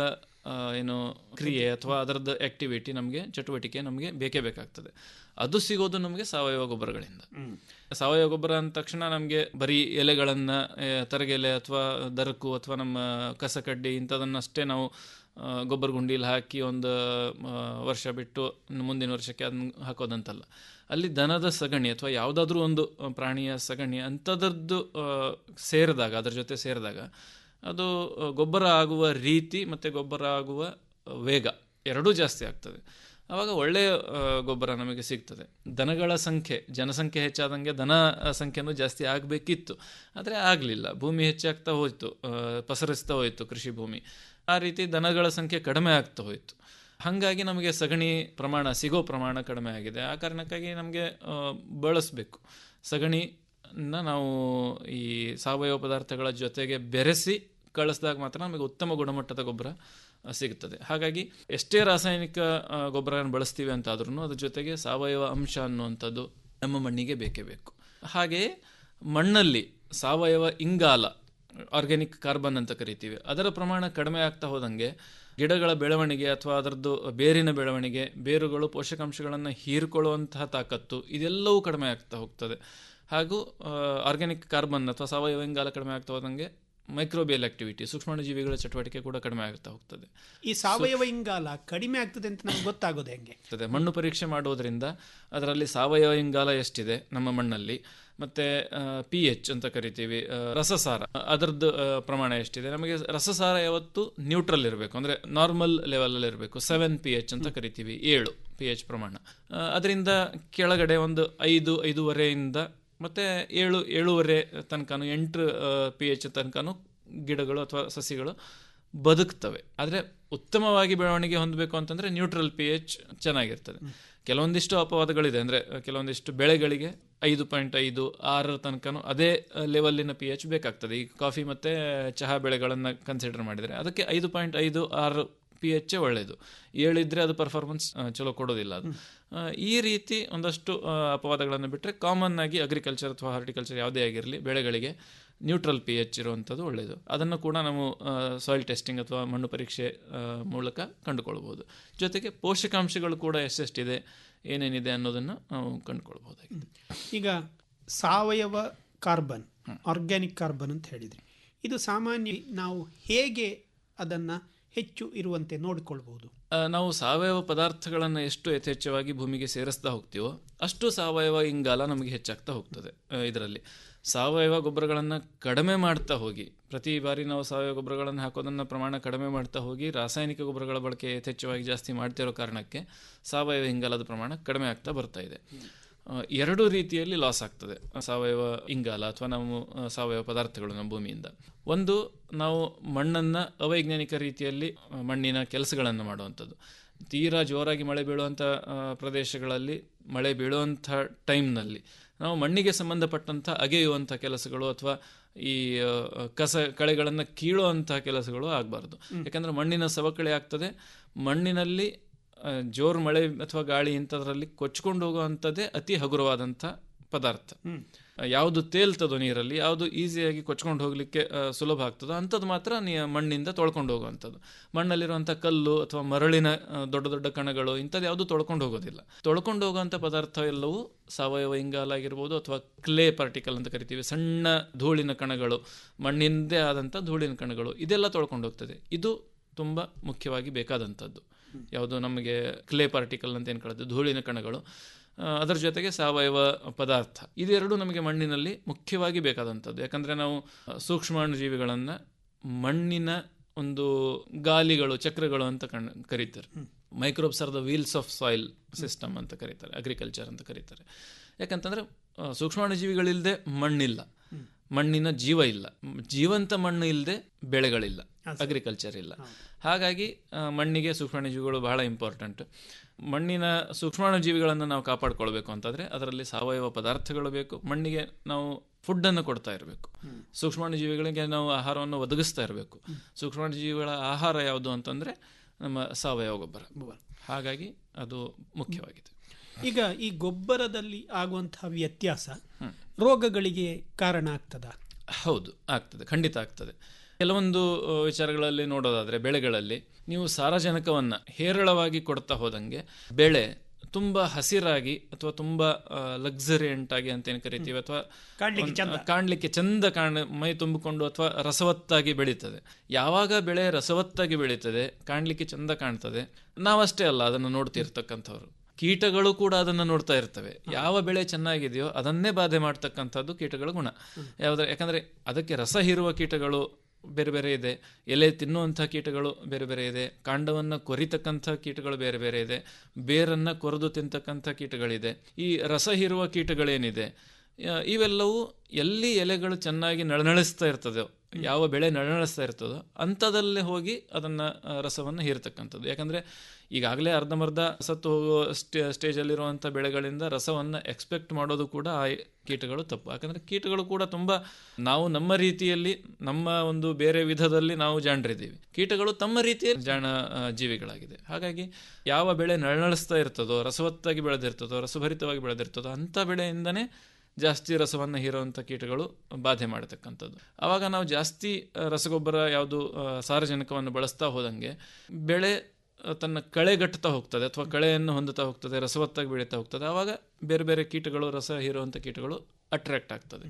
ಆ, ಏನು ಕ್ರಿಯೆ ಅಥವಾ ಅದರದ್ದು ಆಕ್ಟಿವಿಟಿ ನಮಗೆ ಚಟುವಟಿಕೆ ನಮಗೆ ಬೇಕೇ ಬೇಕಾಗ್ತದೆ ಅದು ಸಿಗೋದು ನಮಗೆ ಸಾವಯವ ಗೊಬ್ಬರಗಳಿಂದ ಸಾವಯವ ಗೊಬ್ಬರ ಅಂದ ತಕ್ಷಣ ನಮಗೆ ಬರೀ ಎಲೆಗಳನ್ನು ತರಗೆಲೆ ಅಥವಾ ದರಕು ಅಥವಾ ನಮ್ಮ ಕಸಕಡ್ಡಿ ಇಂಥದನ್ನಷ್ಟೇ ನಾವು ಆ, ಗೊಬ್ಬರ ಗುಂಡೀಲಿ ಹಾಕಿ ಒಂದು ಆ, ವರ್ಷ ಬಿಟ್ಟು ಇನ್ನು ಮುಂದಿನ ವರ್ಷಕ್ಕೆ ಅದನ್ನ ಹಾಕೋದಂತಲ್ಲ ಅಲ್ಲಿ ದನದ ಸಗಣಿ ಅಥವಾ ಯಾವುದಾದ್ರೂ ಒಂದು ಆ, ಪ್ರಾಣಿಯ ಸಗಣಿ ಅಂಥದ್ರದ್ದು ಆ, ಸೇರಿದಾಗ ಅದರ ಜೊತೆ ಸೇರಿದಾಗ ಅದು ಆ, ಗೊಬ್ಬರ ಆಗುವ ರೀತಿ ಮತ್ತು ಗೊಬ್ಬರ ಆಗುವ ಆ, ವೇಗ ಎರಡೂ ಜಾಸ್ತಿ ಆಗ್ತದೆ ಆವಾಗ ಒಳ್ಳೆಯ ಆ, ಗೊಬ್ಬರ ನಮಗೆ ಸಿಗ್ತದೆ ದನಗಳ ಸಂಖ್ಯೆ ಜನಸಂಖ್ಯೆ ಹೆಚ್ಚಾದಂಗೆ ದನ ಆ, ಸಂಖ್ಯೆನೂ ಜಾಸ್ತಿ ಆಗಬೇಕಿತ್ತು ಆದರೆ ಆಗಲಿಲ್ಲ ಭೂಮಿ ಹೆಚ್ಚಾಗ್ತಾ ಹೋಯಿತು ಆ, ಪಸರಿಸ್ತಾ ಹೋಯಿತು ಕೃಷಿ ಭೂಮಿ ಆ ರೀತಿ ದನಗಳ ಸಂಖ್ಯೆ ಕಡಿಮೆ ಆಗ್ತಾ ಹೋಯಿತು ಹಾಗಾಗಿ ನಮಗೆ ಸಗಣಿ ಪ್ರಮಾಣ ಸಿಗೋ ಪ್ರಮಾಣ ಕಡಿಮೆ ಆಗಿದೆ ಆ ಕಾರಣಕ್ಕಾಗಿ ನಮಗೆ ಆ, ಬಳಸಬೇಕು ಸಗಣಿನ ನಾವು ಈ ಸಾವಯವ ಪದಾರ್ಥಗಳ ಜೊತೆಗೆ ಬೆರೆಸಿ ಕಳಿಸಿದಾಗ ಮಾತ್ರ ನಮಗೆ ಉತ್ತಮ ಗುಣಮಟ್ಟದ ಗೊಬ್ಬರ ಆ, ಸಿಗುತ್ತದೆ ಹಾಗಾಗಿ ಎಷ್ಟೇ ರಾಸಾಯನಿಕ ಆ, ಗೊಬ್ಬರವನ್ನು ಬಳಸ್ತೀವಿ ಅಂತಾದ್ರೂ ಅದ್ರ ಜೊತೆಗೆ ಸಾವಯವ ಅಂಶ ಅನ್ನುವಂಥದ್ದು ನಮ್ಮ ಮಣ್ಣಿಗೆ ಬೇಕೇ ಬೇಕು ಹಾಗೆಯೇ ಮಣ್ಣಲ್ಲಿ ಸಾವಯವ ಇಂಗಾಲ ಆರ್ಗ್ಯಾನಿಕ್ ಕಾರ್ಬನ್ ಅಂತ ಕರಿತೀವಿ ಅದರ ಪ್ರಮಾಣ ಕಡಿಮೆ ಆಗ್ತಾ ಹೋದಂಗೆ ಗಿಡಗಳ ಬೆಳವಣಿಗೆ ಅಥವಾ ಅದರದ್ದು ಬೇರಿನ ಬೆಳವಣಿಗೆ ಬೇರುಗಳು ಪೋಷಕಾಂಶಗಳನ್ನು ಹೀರ್ಕೊಳ್ಳುವಂತಹ ತಾಕತ್ತು ಇದೆಲ್ಲವೂ ಕಡಿಮೆ ಆಗ್ತಾ ಹೋಗ್ತದೆ ಹಾಗೂ ಆರ್ಗ್ಯಾನಿಕ್ ಕಾರ್ಬನ್ ಅಥವಾ ಸಾವಯವ ಇಂಗಾಲ ಕಡಿಮೆ ಆಗ್ತಾ ಹೋದಂಗೆ ಮೈಕ್ರೋಬಿಯಲ್ ಆಕ್ಟಿವಿಟಿ ಸೂಕ್ಷ್ಮಾಣುಜೀವಿಗಳ ಚಟುವಟಿಕೆ ಕೂಡ ಕಡಿಮೆ ಆಗ್ತಾ ಹೋಗ್ತದೆ ಈ ಸಾವಯವ ಇಂಗಾಲ ಕಡಿಮೆ ಆಗ್ತದೆ ಅಂತ ನಮ್ಗೆ ಗೊತ್ತಾಗೋದು ಹೆಂಗೆ ಆಗ್ತದೆ ಮಣ್ಣು ಪರೀಕ್ಷೆ ಮಾಡೋದ್ರಿಂದ ಅದರಲ್ಲಿ ಸಾವಯವ ಇಂಗಾಲ ಎಷ್ಟಿದೆ ನಮ್ಮ ಮಣ್ಣಲ್ಲಿ ಮತ್ತೆ ಪಿ ಎಚ್ ಅಂತ ಕರಿತೀವಿ ಆ, ರಸಸಾರ ಅದರದ್ದು ಆ, ಪ್ರಮಾಣ ಎಷ್ಟಿದೆ ನಮಗೆ ರಸಸಾರ ಯಾವತ್ತು ನ್ಯೂಟ್ರಲ್ ಇರಬೇಕು ಅಂದ್ರೆ ನಾರ್ಮಲ್ ಲೆವೆಲಲ್ಲಿ ಇರಬೇಕು ಸೆವೆನ್ ಪಿ ಎಚ್ ಅಂತ ಕರಿತೀವಿ ಏಳು ಪಿ ಎಚ್ ಪ್ರಮಾಣ ಆ, ಅದರಿಂದ ಕೆಳಗಡೆ ಒಂದು ಐದು ಐದೂವರೆಯಿಂದ ಮತ್ತೆ ಏಳು ಏಳೂವರೆ ತನಕನೂ ಎಂಟು ಪಿ ಎಚ್ ತನಕನೂ ಗಿಡಗಳು ಅಥವಾ ಸಸಿಗಳು ಬದುಕ್ತವೆ ಆದರೆ ಉತ್ತಮವಾಗಿ ಬೆಳವಣಿಗೆ ಹೊಂದಬೇಕು ಅಂತಂದ್ರೆ ನ್ಯೂಟ್ರಲ್ ಪಿ ಎಚ್ ಚೆನ್ನಾಗಿರ್ತದೆ ಕೆಲವೊಂದಿಷ್ಟು ಅಪವಾದಗಳಿದೆ ಅಂದರೆ ಕೆಲವೊಂದಿಷ್ಟು ಬೆಳೆಗಳಿಗೆ ಐದು ಪಾಯಿಂಟ್ ಐದು ಆರರ ತನಕನೂ ಅದೇ ಲೆವೆಲ್ಲಿನ ಪಿ ಎಚ್ ಬೇಕಾಗ್ತದೆ ಈ ಕಾಫಿ ಮತ್ತು ಚಹಾ ಬೆಳೆಗಳನ್ನು ಕನ್ಸಿಡರ್ ಮಾಡಿದರೆ ಅದಕ್ಕೆ ಐದು ಪಾಯಿಂಟ್ ಐದು ಆರು ಪಿ ಎಚ್ ಒಳ್ಳೆಯದು ಏಳಿದ್ರೆ ಅದು ಪರ್ಫಾರ್ಮೆನ್ಸ್ ಚಲೋ ಕೊಡೋದಿಲ್ಲ ಅದು ಆ, ಈ ರೀತಿ ಒಂದಷ್ಟು ಆ, ಅಪವಾದಗಳನ್ನು ಬಿಟ್ಟರೆ ಕಾಮನ್ ಆಗಿ ಅಗ್ರಿಕಲ್ಚರ್ ಅಥವಾ ಹಾರ್ಟಿಕಲ್ಚರ್ ಯಾವುದೇ ಆಗಿರಲಿ ಬೆಳೆಗಳಿಗೆ ನ್ಯೂಟ್ರಲ್ ಪಿ ಎಚ್ ಇರುವಂಥದ್ದು ಒಳ್ಳೆಯದು ಅದನ್ನು ಕೂಡ ನಾವು ಸಾಯಿಲ್ ಟೆಸ್ಟಿಂಗ್ ಅಥವಾ ಮಣ್ಣು ಪರೀಕ್ಷೆ ಆ, ಮೂಲಕ ಕಂಡುಕೊಳ್ಬೋದು ಜೊತೆಗೆ ಪೋಷಕಾಂಶಗಳು ಕೂಡ ಎಷ್ಟೆಷ್ಟಿದೆ ಏನೇನಿದೆ ಅನ್ನೋದನ್ನು ನಾವು ಕಂಡುಕೊಳ್ಬೋದಾಗಿದೆ ಈಗ ಸಾವಯವ ಕಾರ್ಬನ್ ಆರ್ಗ್ಯಾನಿಕ್ ಕಾರ್ಬನ್ ಅಂತ ಹೇಳಿದ್ರಿ ಇದು ಸಾಮಾನ್ಯ ನಾವು ಹೇಗೆ ಅದನ್ನು ಹೆಚ್ಚು ಇರುವಂತೆ ನೋಡಿಕೊಳ್ಬಹುದು ಆ, ನಾವು ಸಾವಯವ ಪದಾರ್ಥಗಳನ್ನು ಎಷ್ಟು ಯಥೇಚ್ಛವಾಗಿ ಭೂಮಿಗೆ ಸೇರಿಸ್ತಾ ಹೋಗ್ತೀವೋ ಅಷ್ಟು ಸಾವಯವ ಇಂಗಾಲ ನಮಗೆ ಹೆಚ್ಚಾಗ್ತಾ ಹೋಗ್ತದೆ ಇದರಲ್ಲಿ ಸಾವಯವ ಗೊಬ್ಬರಗಳನ್ನು ಕಡಿಮೆ ಮಾಡ್ತಾ ಹೋಗಿ ಪ್ರತಿ ಬಾರಿ ನಾವು ಸಾವಯವ ಗೊಬ್ಬರಗಳನ್ನು ಹಾಕೋದನ್ನು ಪ್ರಮಾಣ ಕಡಿಮೆ ಮಾಡ್ತಾ ಹೋಗಿ ರಾಸಾಯನಿಕ ಗೊಬ್ಬರಗಳ ಬಳಕೆ ಯಥೇಚ್ಛವಾಗಿ ಜಾಸ್ತಿ ಮಾಡ್ತಿರೋ ಕಾರಣಕ್ಕೆ ಸಾವಯವ ಇಂಗಾಲದ ಪ್ರಮಾಣ ಕಡಿಮೆ ಆಗ್ತಾ ಬರ್ತಾ ಇದೆ ಆ, ಎರಡು ರೀತಿಯಲ್ಲಿ ಲಾಸ್ ಆಗ್ತದೆ ಸಾವಯವ ಇಂಗಾಲ ಅಥವಾ ನಾವು ಆ, ಸಾವಯವ ಪದಾರ್ಥಗಳು ನಮ್ಮ ಭೂಮಿಯಿಂದ ಒಂದು ನಾವು ಮಣ್ಣನ್ನು ಅವೈಜ್ಞಾನಿಕ ರೀತಿಯಲ್ಲಿ ಆ, ಮಣ್ಣಿನ ಕೆಲಸಗಳನ್ನು ಮಾಡುವಂಥದ್ದು ತೀರಾ ಜೋರಾಗಿ ಮಳೆ ಬೀಳುವಂಥ ಆ, ಪ್ರದೇಶಗಳಲ್ಲಿ ಮಳೆ ಬೀಳುವಂಥ ಟೈಮ್ನಲ್ಲಿ ನಾವು ಮಣ್ಣಿಗೆ ಸಂಬಂಧಪಟ್ಟಂಥ ಅಗೆಯುವಂಥ ಕೆಲಸಗಳು ಅಥವಾ ಈ ಆ, ಕಸ ಕಳೆಗಳನ್ನು ಕೀಳುವಂಥ ಕೆಲಸಗಳು ಆಗಬಾರ್ದು ಯಾಕಂದರೆ ಮಣ್ಣಿನ ಸವಕಳಿ ಆಗ್ತದೆ ಮಣ್ಣಿನಲ್ಲಿ ಆ, ಜೋರು ಮಳೆ ಅಥವಾ ಗಾಳಿ ಇಂಥದ್ರಲ್ಲಿ ಕೊಚ್ಕೊಂಡು ಹೋಗುವಂಥದ್ದೇ ಅತಿ ಹಗುರವಾದಂಥ ಪದಾರ್ಥ ಆ, ಯಾವುದು ತೇಲ್ತದೋ ನೀರಲ್ಲಿ ಯಾವುದು ಈಸಿಯಾಗಿ ಕೊಚ್ಕೊಂಡು ಹೋಗಲಿಕ್ಕೆ ಆ, ಸುಲಭ ಆಗ್ತದೋ ಅಂಥದ್ದು ಮಾತ್ರ ನೀ ಮಣ್ಣಿಂದ ತೊಳ್ಕೊಂಡು ಹೋಗುವಂಥದ್ದು ಮಣ್ಣಲ್ಲಿರುವಂಥ ಕಲ್ಲು ಅಥವಾ ಮರಳಿನ ಆ, ದೊಡ್ಡ ದೊಡ್ಡ ಕಣಗಳು ಇಂಥದ್ದು ಯಾವುದು ತೊಳ್ಕೊಂಡು ಹೋಗೋದಿಲ್ಲ ತೊಳ್ಕೊಂಡು ಹೋಗುವಂಥ ಪದಾರ್ಥ ಎಲ್ಲವೂ ಸಾವಯವ ಇಂಗಾಲ ಆಗಿರ್ಬೋದು ಅಥವಾ ಕ್ಲೇ ಪಾರ್ಟಿಕಲ್ ಅಂತ ಕರಿತೀವಿ ಸಣ್ಣ ಧೂಳಿನ ಕಣಗಳು ಮಣ್ಣಿಂದೇ ಆದಂಥ ಧೂಳಿನ ಕಣಗಳು ಇದೆಲ್ಲ ತೊಳ್ಕೊಂಡು ಹೋಗ್ತದೆ ಇದು ತುಂಬ ಮುಖ್ಯವಾಗಿ ಬೇಕಾದಂಥದ್ದು ಯಾವುದು ನಮಗೆ ಕ್ಲೇ ಪಾರ್ಟಿಕಲ್ ಅಂತ ಏನು ಕಳೆದು ಧೂಳಿನ ಕಣಗಳು ಆ, ಅದರ ಜೊತೆಗೆ ಸಾವಯವ ಪದಾರ್ಥ ಇದೆರಡು ನಮಗೆ ಮಣ್ಣಿನಲ್ಲಿ ಮುಖ್ಯವಾಗಿ ಬೇಕಾದಂಥದ್ದು ಯಾಕಂದರೆ ನಾವು ಆ, ಸೂಕ್ಷ್ಮಾಣುಜೀವಿಗಳನ್ನು ಮಣ್ಣಿನ ಒಂದು ಗಾಲಿಗಳು ಚಕ್ರಗಳು ಅಂತ ಕಣ್ ಕರೀತಾರೆ microbes are the wheels of soil system ಅಂತ ಕರೀತಾರೆ ಅಗ್ರಿಕಲ್ಚರ್ ಅಂತ ಕರೀತಾರೆ ಯಾಕಂತಂದರೆ ಆ, ಸೂಕ್ಷ್ಮಾಣುಜೀವಿಗಳಿಲ್ಲದೆ ಮಣ್ಣಿಲ್ಲ ಮಣ್ಣಿನ ಜೀವ ಇಲ್ಲ ಮ್, ಜೀವಂತ ಮಣ್ಣು ಇಲ್ಲದೆ ಬೆಳೆಗಳಿಲ್ಲ ಅಗ್ರಿಕಲ್ಚರ್ ಇಲ್ಲ ಹಾಗಾಗಿ ಆ, ಮಣ್ಣಿಗೆ ಸೂಕ್ಷ್ಮಾಣುಜೀವಿಗಳು ಬಹಳ ಇಂಪಾರ್ಟೆಂಟ್ ಮಣ್ಣಿನ ಸೂಕ್ಷ್ಮಾಣುಜೀವಿಗಳನ್ನು ನಾವು ಕಾಪಾಡ್ಕೊಳ್ಬೇಕು ಅಂತಂದರೆ ಅದರಲ್ಲಿ ಸಾವಯವ ಪದಾರ್ಥಗಳು ಬೇಕು ಮಣ್ಣಿಗೆ ನಾವು ಫುಡ್ಡನ್ನು ಕೊಡ್ತಾ ಇರಬೇಕು ಸೂಕ್ಷ್ಮಾಣುಜೀವಿಗಳಿಗೆ ನಾವು ಆಹಾರವನ್ನು ಒದಗಿಸ್ತಾ ಇರಬೇಕು ಸೂಕ್ಷ್ಮಾಣುಜೀವಿಗಳ ಆಹಾರ ಯಾವುದು ಅಂತಂದರೆ ನಮ್ಮ ಸಾವಯವ ಗೊಬ್ಬರ ಹಾಗಾಗಿ ಅದು ಮುಖ್ಯವಾಗಿದೆ ಈಗ ಈ ಗೊಬ್ಬರದಲ್ಲಿ ಆಗುವಂತಹ ವ್ಯತ್ಯಾಸ ರೋಗಗಳಿಗೆ ಕಾರಣ ಆಗ್ತದ ಹೌದು ಆಗ್ತದೆ ಖಂಡಿತ ಆಗ್ತದೆ ಕೆಲವೊಂದು ಆ, ವಿಚಾರಗಳಲ್ಲಿ ನೋಡೋದಾದ್ರೆ ಬೆಳೆಗಳಲ್ಲಿ ನೀವು ಸಾರಜನಕವನ್ನ ಹೇರಳವಾಗಿ ಕೊಡ್ತಾ ಹೋದಂಗೆ ಬೆಳೆ ತುಂಬಾ ಹಸಿರಾಗಿ ಅಥವಾ ತುಂಬಾ ಲಕ್ಸರಿಯಂಟ್ ಆಗಿ ಅಂತ ಏನು ಕರಿತೀವಿ ಅಥವಾ ಕಾಣ್ಲಿಕ್ಕೆ ಒಂದ್- ಚಂದ. ಕಾಣ್ಲಿಕ್ಕೆ ಚಂದ ಕಾಣ ಮೈ ತುಂಬಿಕೊಂಡು ಅಥವಾ ರಸವತ್ತಾಗಿ ಬೆಳೀತದೆ ಯಾವಾಗ ಬೆಳೆ ರಸವತ್ತಾಗಿ ಬೆಳೀತದೆ ಕಾಣ್ಲಿಕ್ಕೆ ಚಂದ ಕಾಣ್ತದೆ ನಾವಷ್ಟೇ ಅಲ್ಲ ಅದನ್ನು ನೋಡ್ತಿರ್ತಕ್ಕಂಥವ್ರು ಕೀಟಗಳು ಕೂಡ ಅದನ್ನು ನೋಡ್ತಾ ಇರ್ತವೆ ಯಾವ ಬೆಳೆ ಚೆನ್ನಾಗಿದೆಯೋ ಅದನ್ನೇ ಬಾಧೆ ಮಾಡ್ತಕ್ಕಂಥದ್ದು ಕೀಟಗಳ ಗುಣ ಯಾವ್ದು ಯಾಕಂದ್ರೆ ಅದಕ್ಕೆ ರಸ ಹೀರುವ ಕೀಟಗಳು ಬೇರೆ ಬೇರೆ ಇದೆ ಎಲೆ ತಿನ್ನುವಂಥ ಕೀಟಗಳು ಬೇರೆ ಬೇರೆ ಇದೆ ಕಾಂಡವನ್ನು ಕೊರಿತಕ್ಕಂಥ ಕೀಟಗಳು ಬೇರೆ ಬೇರೆ ಇದೆ ಬೇರನ್ನು ಕೊರೆದು ತಿಂತಕ್ಕಂಥ ಕೀಟಗಳಿದೆ ಈ ರಸ ಹೀರುವ ಕೀಟಗಳೇನಿದೆ ಆ, ಇವೆಲ್ಲವೂ ಎಲ್ಲಿ ಎಲೆಗಳು ಚೆನ್ನಾಗಿ ನಳನಳಿಸ್ತಾ ಇರ್ತದೋ ಯಾವ ಬೆಳೆ ನಳನಳಿಸ್ತಾ ಇರ್ತದೋ ಅಂಥದಲ್ಲೇ ಹೋಗಿ ಅದನ್ನು ರಸವನ್ನು ಹೀರ್ತಕ್ಕಂಥದ್ದು ಯಾಕಂದರೆ ಈಗಾಗಲೇ ಅರ್ಧಂಬರ್ಧ ಸತ್ತು ಹೋಗೋ ಸ್ಟೇ ಸ್ಟೇಜಲ್ಲಿರುವಂಥ ಬೆಳೆಗಳಿಂದ ರಸವನ್ನು ಎಕ್ಸ್ಪೆಕ್ಟ್ ಮಾಡೋದು ಕೂಡ ಆ ಕೀಟಗಳು ತಪ್ಪು ಯಾಕಂದರೆ ಕೀಟಗಳು ಕೂಡ ತುಂಬ ನಾವು ನಮ್ಮ ರೀತಿಯಲ್ಲಿ ನಮ್ಮ ಒಂದು ಬೇರೆ ವಿಧದಲ್ಲಿ ನಾವು ಜಾಣರಿದ್ದೀವಿ ಕೀಟಗಳು ತಮ್ಮ ರೀತಿಯಲ್ಲಿ ಜಾಣ ಆ, ಜೀವಿಗಳಾಗಿದೆ ಹಾಗಾಗಿ ಯಾವ ಬೆಳೆ ನಳನಳಿಸ್ತಾ ಇರ್ತದೋ ರಸವತ್ತಾಗಿ ಬೆಳೆದಿರ್ತದೋ ರಸಭರಿತವಾಗಿ ಬೆಳೆದಿರ್ತದೋ ಅಂಥ ಬೆಳೆಯಿಂದನೇ ಜಾಸ್ತಿ ರಸವನ್ನು ಹೀರುವಂಥ ಕೀಟಗಳು ಬಾಧೆ ಮಾಡತಕ್ಕಂಥದ್ದು ಆವಾಗ ನಾವು ಜಾಸ್ತಿ ಆ, ರಸಗೊಬ್ಬರ ಯಾವುದು ಆ, ಸಾರಜನಕವನ್ನು ಬಳಸ್ತಾ ಹೋದಂಗೆ ಬೆಳೆ ಆ, ತನ್ನ ಕಳೆಗಟ್ಟುತ್ತಾ ಹೋಗ್ತದೆ ಅಥವಾ ಕಳೆಯನ್ನು ಹೊಂದುತ್ತಾ ಹೋಗ್ತದೆ ರಸವತ್ತಾಗಿ ಬೆಳೀತಾ ಹೋಗ್ತದೆ ಆವಾಗ ಬೇರೆ ಬೇರೆ ಕೀಟಗಳು ರಸ ಹೀರುವಂಥ ಕೀಟಗಳು ಅಟ್ರಾಕ್ಟ್ ಆಗ್ತದೆ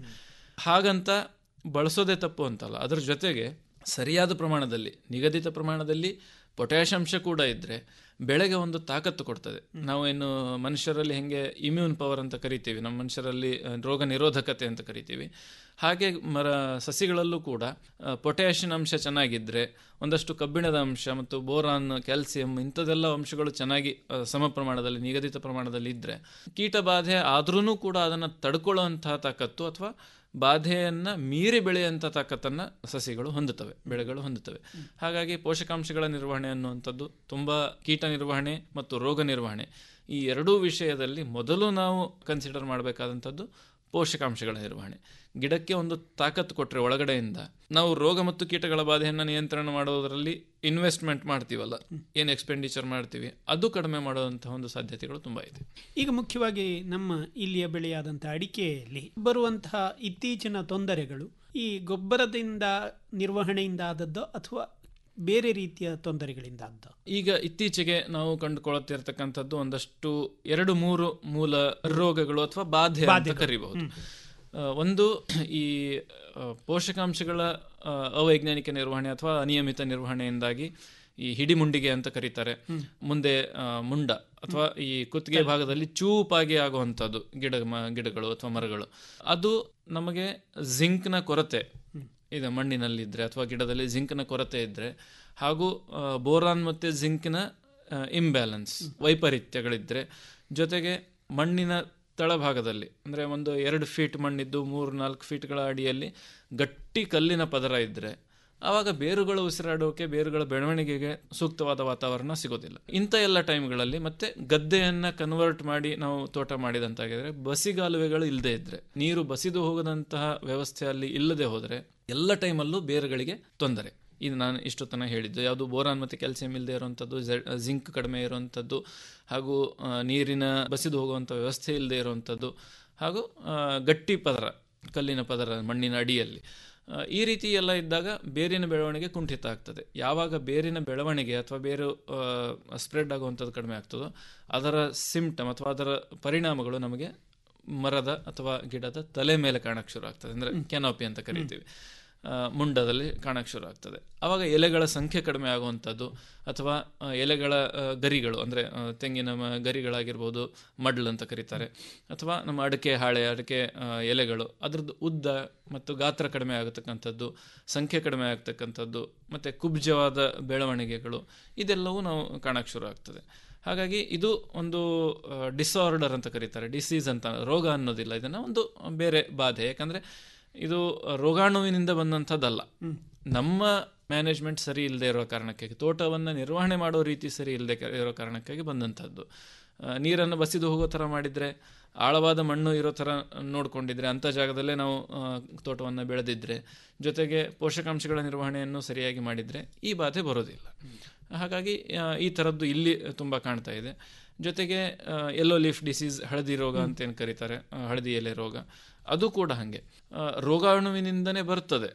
ಹಾಗಂತ ಬಳಸೋದೇ ತಪ್ಪು ಅಂತಲ್ಲ ಅದರ ಜೊತೆಗೆ ಸರಿಯಾದ ಪ್ರಮಾಣದಲ್ಲಿ ನಿಗದಿತ ಪ್ರಮಾಣದಲ್ಲಿ ಪೊಟ್ಯಾಷ್ ಅಂಶ ಕೂಡ ಇದ್ದರೆ ಬೆಳೆಗೆ ಒಂದು ತಾಕತ್ತು ಕೊಡ್ತದೆ ನಾವು ಏನು ಮನುಷ್ಯರಲ್ಲಿ ಹೆಂಗೆ ಇಮ್ಯೂನ್ ಪವರ್ ಅಂತ ಕರಿತೀವಿ ನಮ್ಮ ಮನುಷ್ಯರಲ್ಲಿ ಆ, ರೋಗ ನಿರೋಧಕತೆ ಅಂತ ಕರಿತೀವಿ ಹಾಗೆ ಮರ ಸಸಿಗಳಲ್ಲೂ ಕೂಡ ಪೊಟ್ಯಾಷಿಯನ್ ಅಂಶ ಚೆನ್ನಾಗಿದ್ದರೆ ಒಂದಷ್ಟು ಕಬ್ಬಿಣದ ಅಂಶ ಮತ್ತು ಬೋರಾನ್ ಕ್ಯಾಲ್ಸಿಯಂ ಇಂಥದ್ದೆಲ್ಲ ಅಂಶಗಳು ಚೆನ್ನಾಗಿ ಆ, ಸಮ ಪ್ರಮಾಣದಲ್ಲಿ ನಿಗದಿತ ಪ್ರಮಾಣದಲ್ಲಿ ಇದ್ದರೆ ಕೀಟ ಬಾಧೆ ಆದ್ರೂ ಕೂಡ ಅದನ್ನು ತಡ್ಕೊಳ್ಳುವಂತಹ ತಾಕತ್ತು ಅಥವಾ ಬಾಧೆಯನ್ನು ಮೀರಿ ಬೆಳೆಯುವಂಥ ತಾಕತ್ತನ್ನು ಸಸಿಗಳು ಹೊಂದುತ್ತವೆ ಬೆಳೆಗಳು ಹೊಂದುತ್ತವೆ ಹಾಗಾಗಿ ಪೋಷಕಾಂಶಗಳ ನಿರ್ವಹಣೆ ಅನ್ನುವಂಥದ್ದು ತುಂಬ ಕೀಟ ನಿರ್ವಹಣೆ ಮತ್ತು ರೋಗ ನಿರ್ವಹಣೆ ಈ ಎರಡೂ ವಿಷಯದಲ್ಲಿ ಮೊದಲು ನಾವು ಕನ್ಸಿಡರ್ ಮಾಡಬೇಕಾದಂಥದ್ದು ಪೋಷಕಾಂಶಗಳ ನಿರ್ವಹಣೆ ಗಿಡಕ್ಕೆ ಒಂದು ತಾಕತ್ತು ಕೊಟ್ಟರೆ ಒಳಗಡೆಯಿಂದ ನಾವು ರೋಗ ಮತ್ತು ಕೀಟಗಳ ಬಾಧೆಯನ್ನು ನಿಯಂತ್ರಣ ಮಾಡೋದರಲ್ಲಿ ಇನ್ವೆಸ್ಟ್ಮೆಂಟ್ ಮಾಡ್ತೀವಲ್ಲ ಏನು ಎಕ್ಸ್ಪೆಂಡಿಚರ್ ಮಾಡ್ತೀವಿ ಅದು ಕಡಿಮೆ ಮಾಡುವಂತಹ ಒಂದು ಸಾಧ್ಯತೆಗಳು ತುಂಬ ಇದೆ ಈಗ ಮುಖ್ಯವಾಗಿ ನಮ್ಮ ಇಲ್ಲಿಯ ಬೆಳೆಯಾದಂಥ ಅಡಿಕೆಯಲ್ಲಿ ಬರುವಂತಹ ಇತ್ತೀಚಿನ ತೊಂದರೆಗಳು ಈ ಗೊಬ್ಬರದಿಂದ ನಿರ್ವಹಣೆಯಿಂದ ಆದದ್ದೋ ಅಥವಾ ಬೇರೆ ರೀತಿಯ ತೊಂದರೆಗಳಿಂದ ಆದ್ದೋ ಈಗ ಇತ್ತೀಚೆಗೆ ನಾವು ಕಂಡುಕೊಳ್ಳುತ್ತಿರ್ತಕ್ಕಂಥದ್ದು ಒಂದಷ್ಟು ಎರಡು ಮೂರು ಮೂಲ ರೋಗಗಳು ಅಥವಾ ಬಾಧೆ ಅಂತ ಬಾಧೆಗಳು. ಕರಿಬಹುದು ಆ, ಒಂದು ಈ ಆ, ಪೋಷಕಾಂಶಗಳ ಆ, ಅವೈಜ್ಞಾನಿಕ ನಿರ್ವಹಣೆ ಅಥವಾ ಅನಿಯಮಿತ ನಿರ್ವಹಣೆಯಿಂದಾಗಿ ಈ ಹಿಡಿಮುಂಡಿಗೆ ಅಂತ ಕರೀತಾರೆ ಮುಂದೆ ಆ, ಮುಂಡ ಅಥವಾ ಈ ಕುತ್ತಿಗೆ ಭಾಗದಲ್ಲಿ ಚೂಪಾಗಿ ಆಗುವಂಥದ್ದು ಗಿಡ ಮ- ಗಿಡಗಳು ಅಥವಾ ಮರಗಳು ಅದು ನಮಗೆ ಜಿಂಕ್ನ ಕೊರತೆ ಇದೆ ಮಣ್ಣಿನಲ್ಲಿದ್ದರೆ ಅಥವಾ ಗಿಡದಲ್ಲಿ ಜಿಂಕ್ನ ಕೊರತೆ ಇದ್ದರೆ ಹಾಗೂ ಆ, ಬೋರಾನ್ ಮತ್ತು ಜಿಂಕ್ನ ಇಂಬ್ಯಾಲೆನ್ಸ್ ವೈಪರೀತ್ಯಗಳಿದ್ದರೆ ಜೊತೆಗೆ ಮಣ್ಣಿನ ತಳಭಾಗದಲ್ಲಿ ಅಂದರೆ ಒಂದು ಎರಡು ಫೀಟ್ ಮಣ್ಣಿದ್ದು ಮೂರು ನಾಲ್ಕು ಫೀಟ್ಗಳ ಅಡಿಯಲ್ಲಿ ಗಟ್ಟಿ ಕಲ್ಲಿನ ಪದರ ಇದ್ದರೆ ಆವಾಗ ಬೇರುಗಳು ಉಸಿರಾಡೋಕೆ ಬೇರುಗಳ ಬೆಳವಣಿಗೆಗೆ ಸೂಕ್ತವಾದ ವಾತಾವರಣ ಸಿಗೋದಿಲ್ಲ ಇಂಥ ಎಲ್ಲ ಟೈಮ್ಗಳಲ್ಲಿ ಮತ್ತೆ ಗದ್ದೆಯನ್ನ ಕನ್ವರ್ಟ್ ಮಾಡಿ ನಾವು ತೋಟ ಮಾಡಿದಂತಾಗಿದ್ರೆ ಬಸಿಗಾಲುವೆಗಳು ಇಲ್ಲದೆ ಇದ್ರೆ ನೀರು ಬಸಿದು ಹೋಗದಂತಹ ವ್ಯವಸ್ಥೆ ಅಲ್ಲಿ ಇಲ್ಲದೆ ಹೋದರೆ ಎಲ್ಲ ಟೈಮಲ್ಲೂ ಬೇರುಗಳಿಗೆ ತೊಂದರೆ ಇದು ನಾನು ಇಷ್ಟು ತನಕ ಹೇಳಿದ್ದು ಯಾವುದು ಬೋರಾನ್ ಮತ್ತು ಕ್ಯಾಲ್ಸಿಯಂ ಇಲ್ಲದೆ ಇರುವಂಥದ್ದು ಜಿಂಕ್ ಕಡಿಮೆ ಇರುವಂಥದ್ದು ಹಾಗೂ ಆ, ನೀರಿನ ಬಸಿದು ಹೋಗುವಂಥ ವ್ಯವಸ್ಥೆ ಇಲ್ಲದೆ ಇರುವಂಥದ್ದು ಹಾಗೂ ಆ, ಗಟ್ಟಿ ಪದರ ಕಲ್ಲಿನ ಪದರ ಮಣ್ಣಿನ ಅಡಿಯಲ್ಲಿ ಆ, ಈ ರೀತಿ ಎಲ್ಲ ಇದ್ದಾಗ ಬೇರಿನ ಬೆಳವಣಿಗೆ ಕುಂಠಿತ ಆಗ್ತದೆ ಯಾವಾಗ ಬೇರಿನ ಬೆಳವಣಿಗೆ ಅಥವಾ ಬೇರು ಸ್ಪ್ರೆಡ್ ಆಗುವಂಥದ್ದು ಕಡಿಮೆ ಆಗ್ತದೋ ಅದರ ಸಿಂಪ್ಟಮ್ ಅಥವಾ ಅದರ ಪರಿಣಾಮಗಳು ನಮಗೆ ಮರದ ಅಥವಾ ಗಿಡದ ತಲೆ ಮೇಲೆ ಕಾಣಕ್ಕೆ ಶುರು ಆಗ್ತದೆ ಅಂದರೆ ಕೆನೋಪಿ ಅಂತ ಕರಿತೀವಿ ಆ, ಮುಂಡದಲ್ಲಿ ಕಾಣಕ್ಕೆ ಶುರು ಆಗ್ತದೆ ಆವಾಗ ಎಲೆಗಳ ಸಂಖ್ಯೆ ಕಡಿಮೆ ಆಗುವಂಥದ್ದು ಅಥವಾ ಆ, ಎಲೆಗಳ ಆ, ಗರಿಗಳು ಅಂದರೆ ತೆಂಗಿನ ಮ- ಗರಿಗಳಾಗಿರ್ಬೋದು ಮಡ್ಲ್ ಅಂತ ಕರೀತಾರೆ ಅಥವಾ ನಮ್ಮ ಅಡಿಕೆ ಹಾಳೆ ಅಡಿಕೆ ಆ, ಎಲೆಗಳು ಅದ್ರದ್ದು ಉದ್ದ ಮತ್ತು ಗಾತ್ರ ಕಡಿಮೆ ಆಗತಕ್ಕಂಥದ್ದು ಸಂಖ್ಯೆ ಕಡಿಮೆ ಆಗ್ತಕ್ಕಂಥದ್ದು ಮತ್ತು ಕುಬ್ಜವಾದ ಬೆಳವಣಿಗೆಗಳು ಇದೆಲ್ಲವೂ ನಾವು ಕಾಣಕ್ಕೆ ಶುರು ಆಗ್ತದೆ ಹಾಗಾಗಿ ಇದು ಒಂದು ಡಿಸಾರ್ಡರ್ ಅಂತ ಕರೀತಾರೆ ಡಿಸೀಸ್ ಅಂತ ರೋಗ ಅನ್ನೋದಿಲ್ಲ ಇದನ್ನು ಒಂದು ಬೇರೆ ಬಾಧೆ ಯಾಕಂದರೆ ಇದು ರೋಗಾಣುವಿನಿಂದ ಬಂದಂಥದ್ದಲ್ಲ ನಮ್ಮ ಮ್ಯಾನೇಜ್ಮೆಂಟ್ ಸರಿ ಇಲ್ಲದೆ ಇರೋ ಕಾರಣಕ್ಕಾಗಿ ತೋಟವನ್ನು ನಿರ್ವಹಣೆ ಮಾಡೋ ರೀತಿ ಸರಿ ಇಲ್ಲದೆ ಇರೋ ಕಾರಣಕ್ಕಾಗಿ ಬಂದಂಥದ್ದು ಆ, ನೀರನ್ನು ಬಸಿದು ಹೋಗೋ ಥರ ಮಾಡಿದರೆ ಆಳವಾದ ಮಣ್ಣು ಇರೋ ಥರ ನೋಡಿಕೊಂಡಿದ್ರೆ ಅಂಥ ಜಾಗದಲ್ಲೇ ನಾವು ಆ, ತೋಟವನ್ನು ಬೆಳೆದಿದ್ರೆ ಜೊತೆಗೆ ಪೋಷಕಾಂಶಗಳ ನಿರ್ವಹಣೆಯನ್ನು ಸರಿಯಾಗಿ ಮಾಡಿದರೆ ಈ ಬಾಧೆ ಬರೋದಿಲ್ಲ ಹಾಗಾಗಿ ಆ, ಈ ಥರದ್ದು ಇಲ್ಲಿ ತುಂಬ ಕಾಣ್ತಾ ಇದೆ ಜೊತೆಗೆ ಎಲ್ಲೋ ಲೀಫ್ ಡಿಸೀಸ್ ಹಳದಿ ರೋಗ ಅಂತ ಏನು ಕರೀತಾರೆ ಆ, ಹಳದಿ ಎಲೆ ರೋಗ ಅದು ಕೂಡ ಹಾಗೆ ಆ, ರೋಗಾಣುವಿನಿಂದನೇ ಬರ್ತದೆ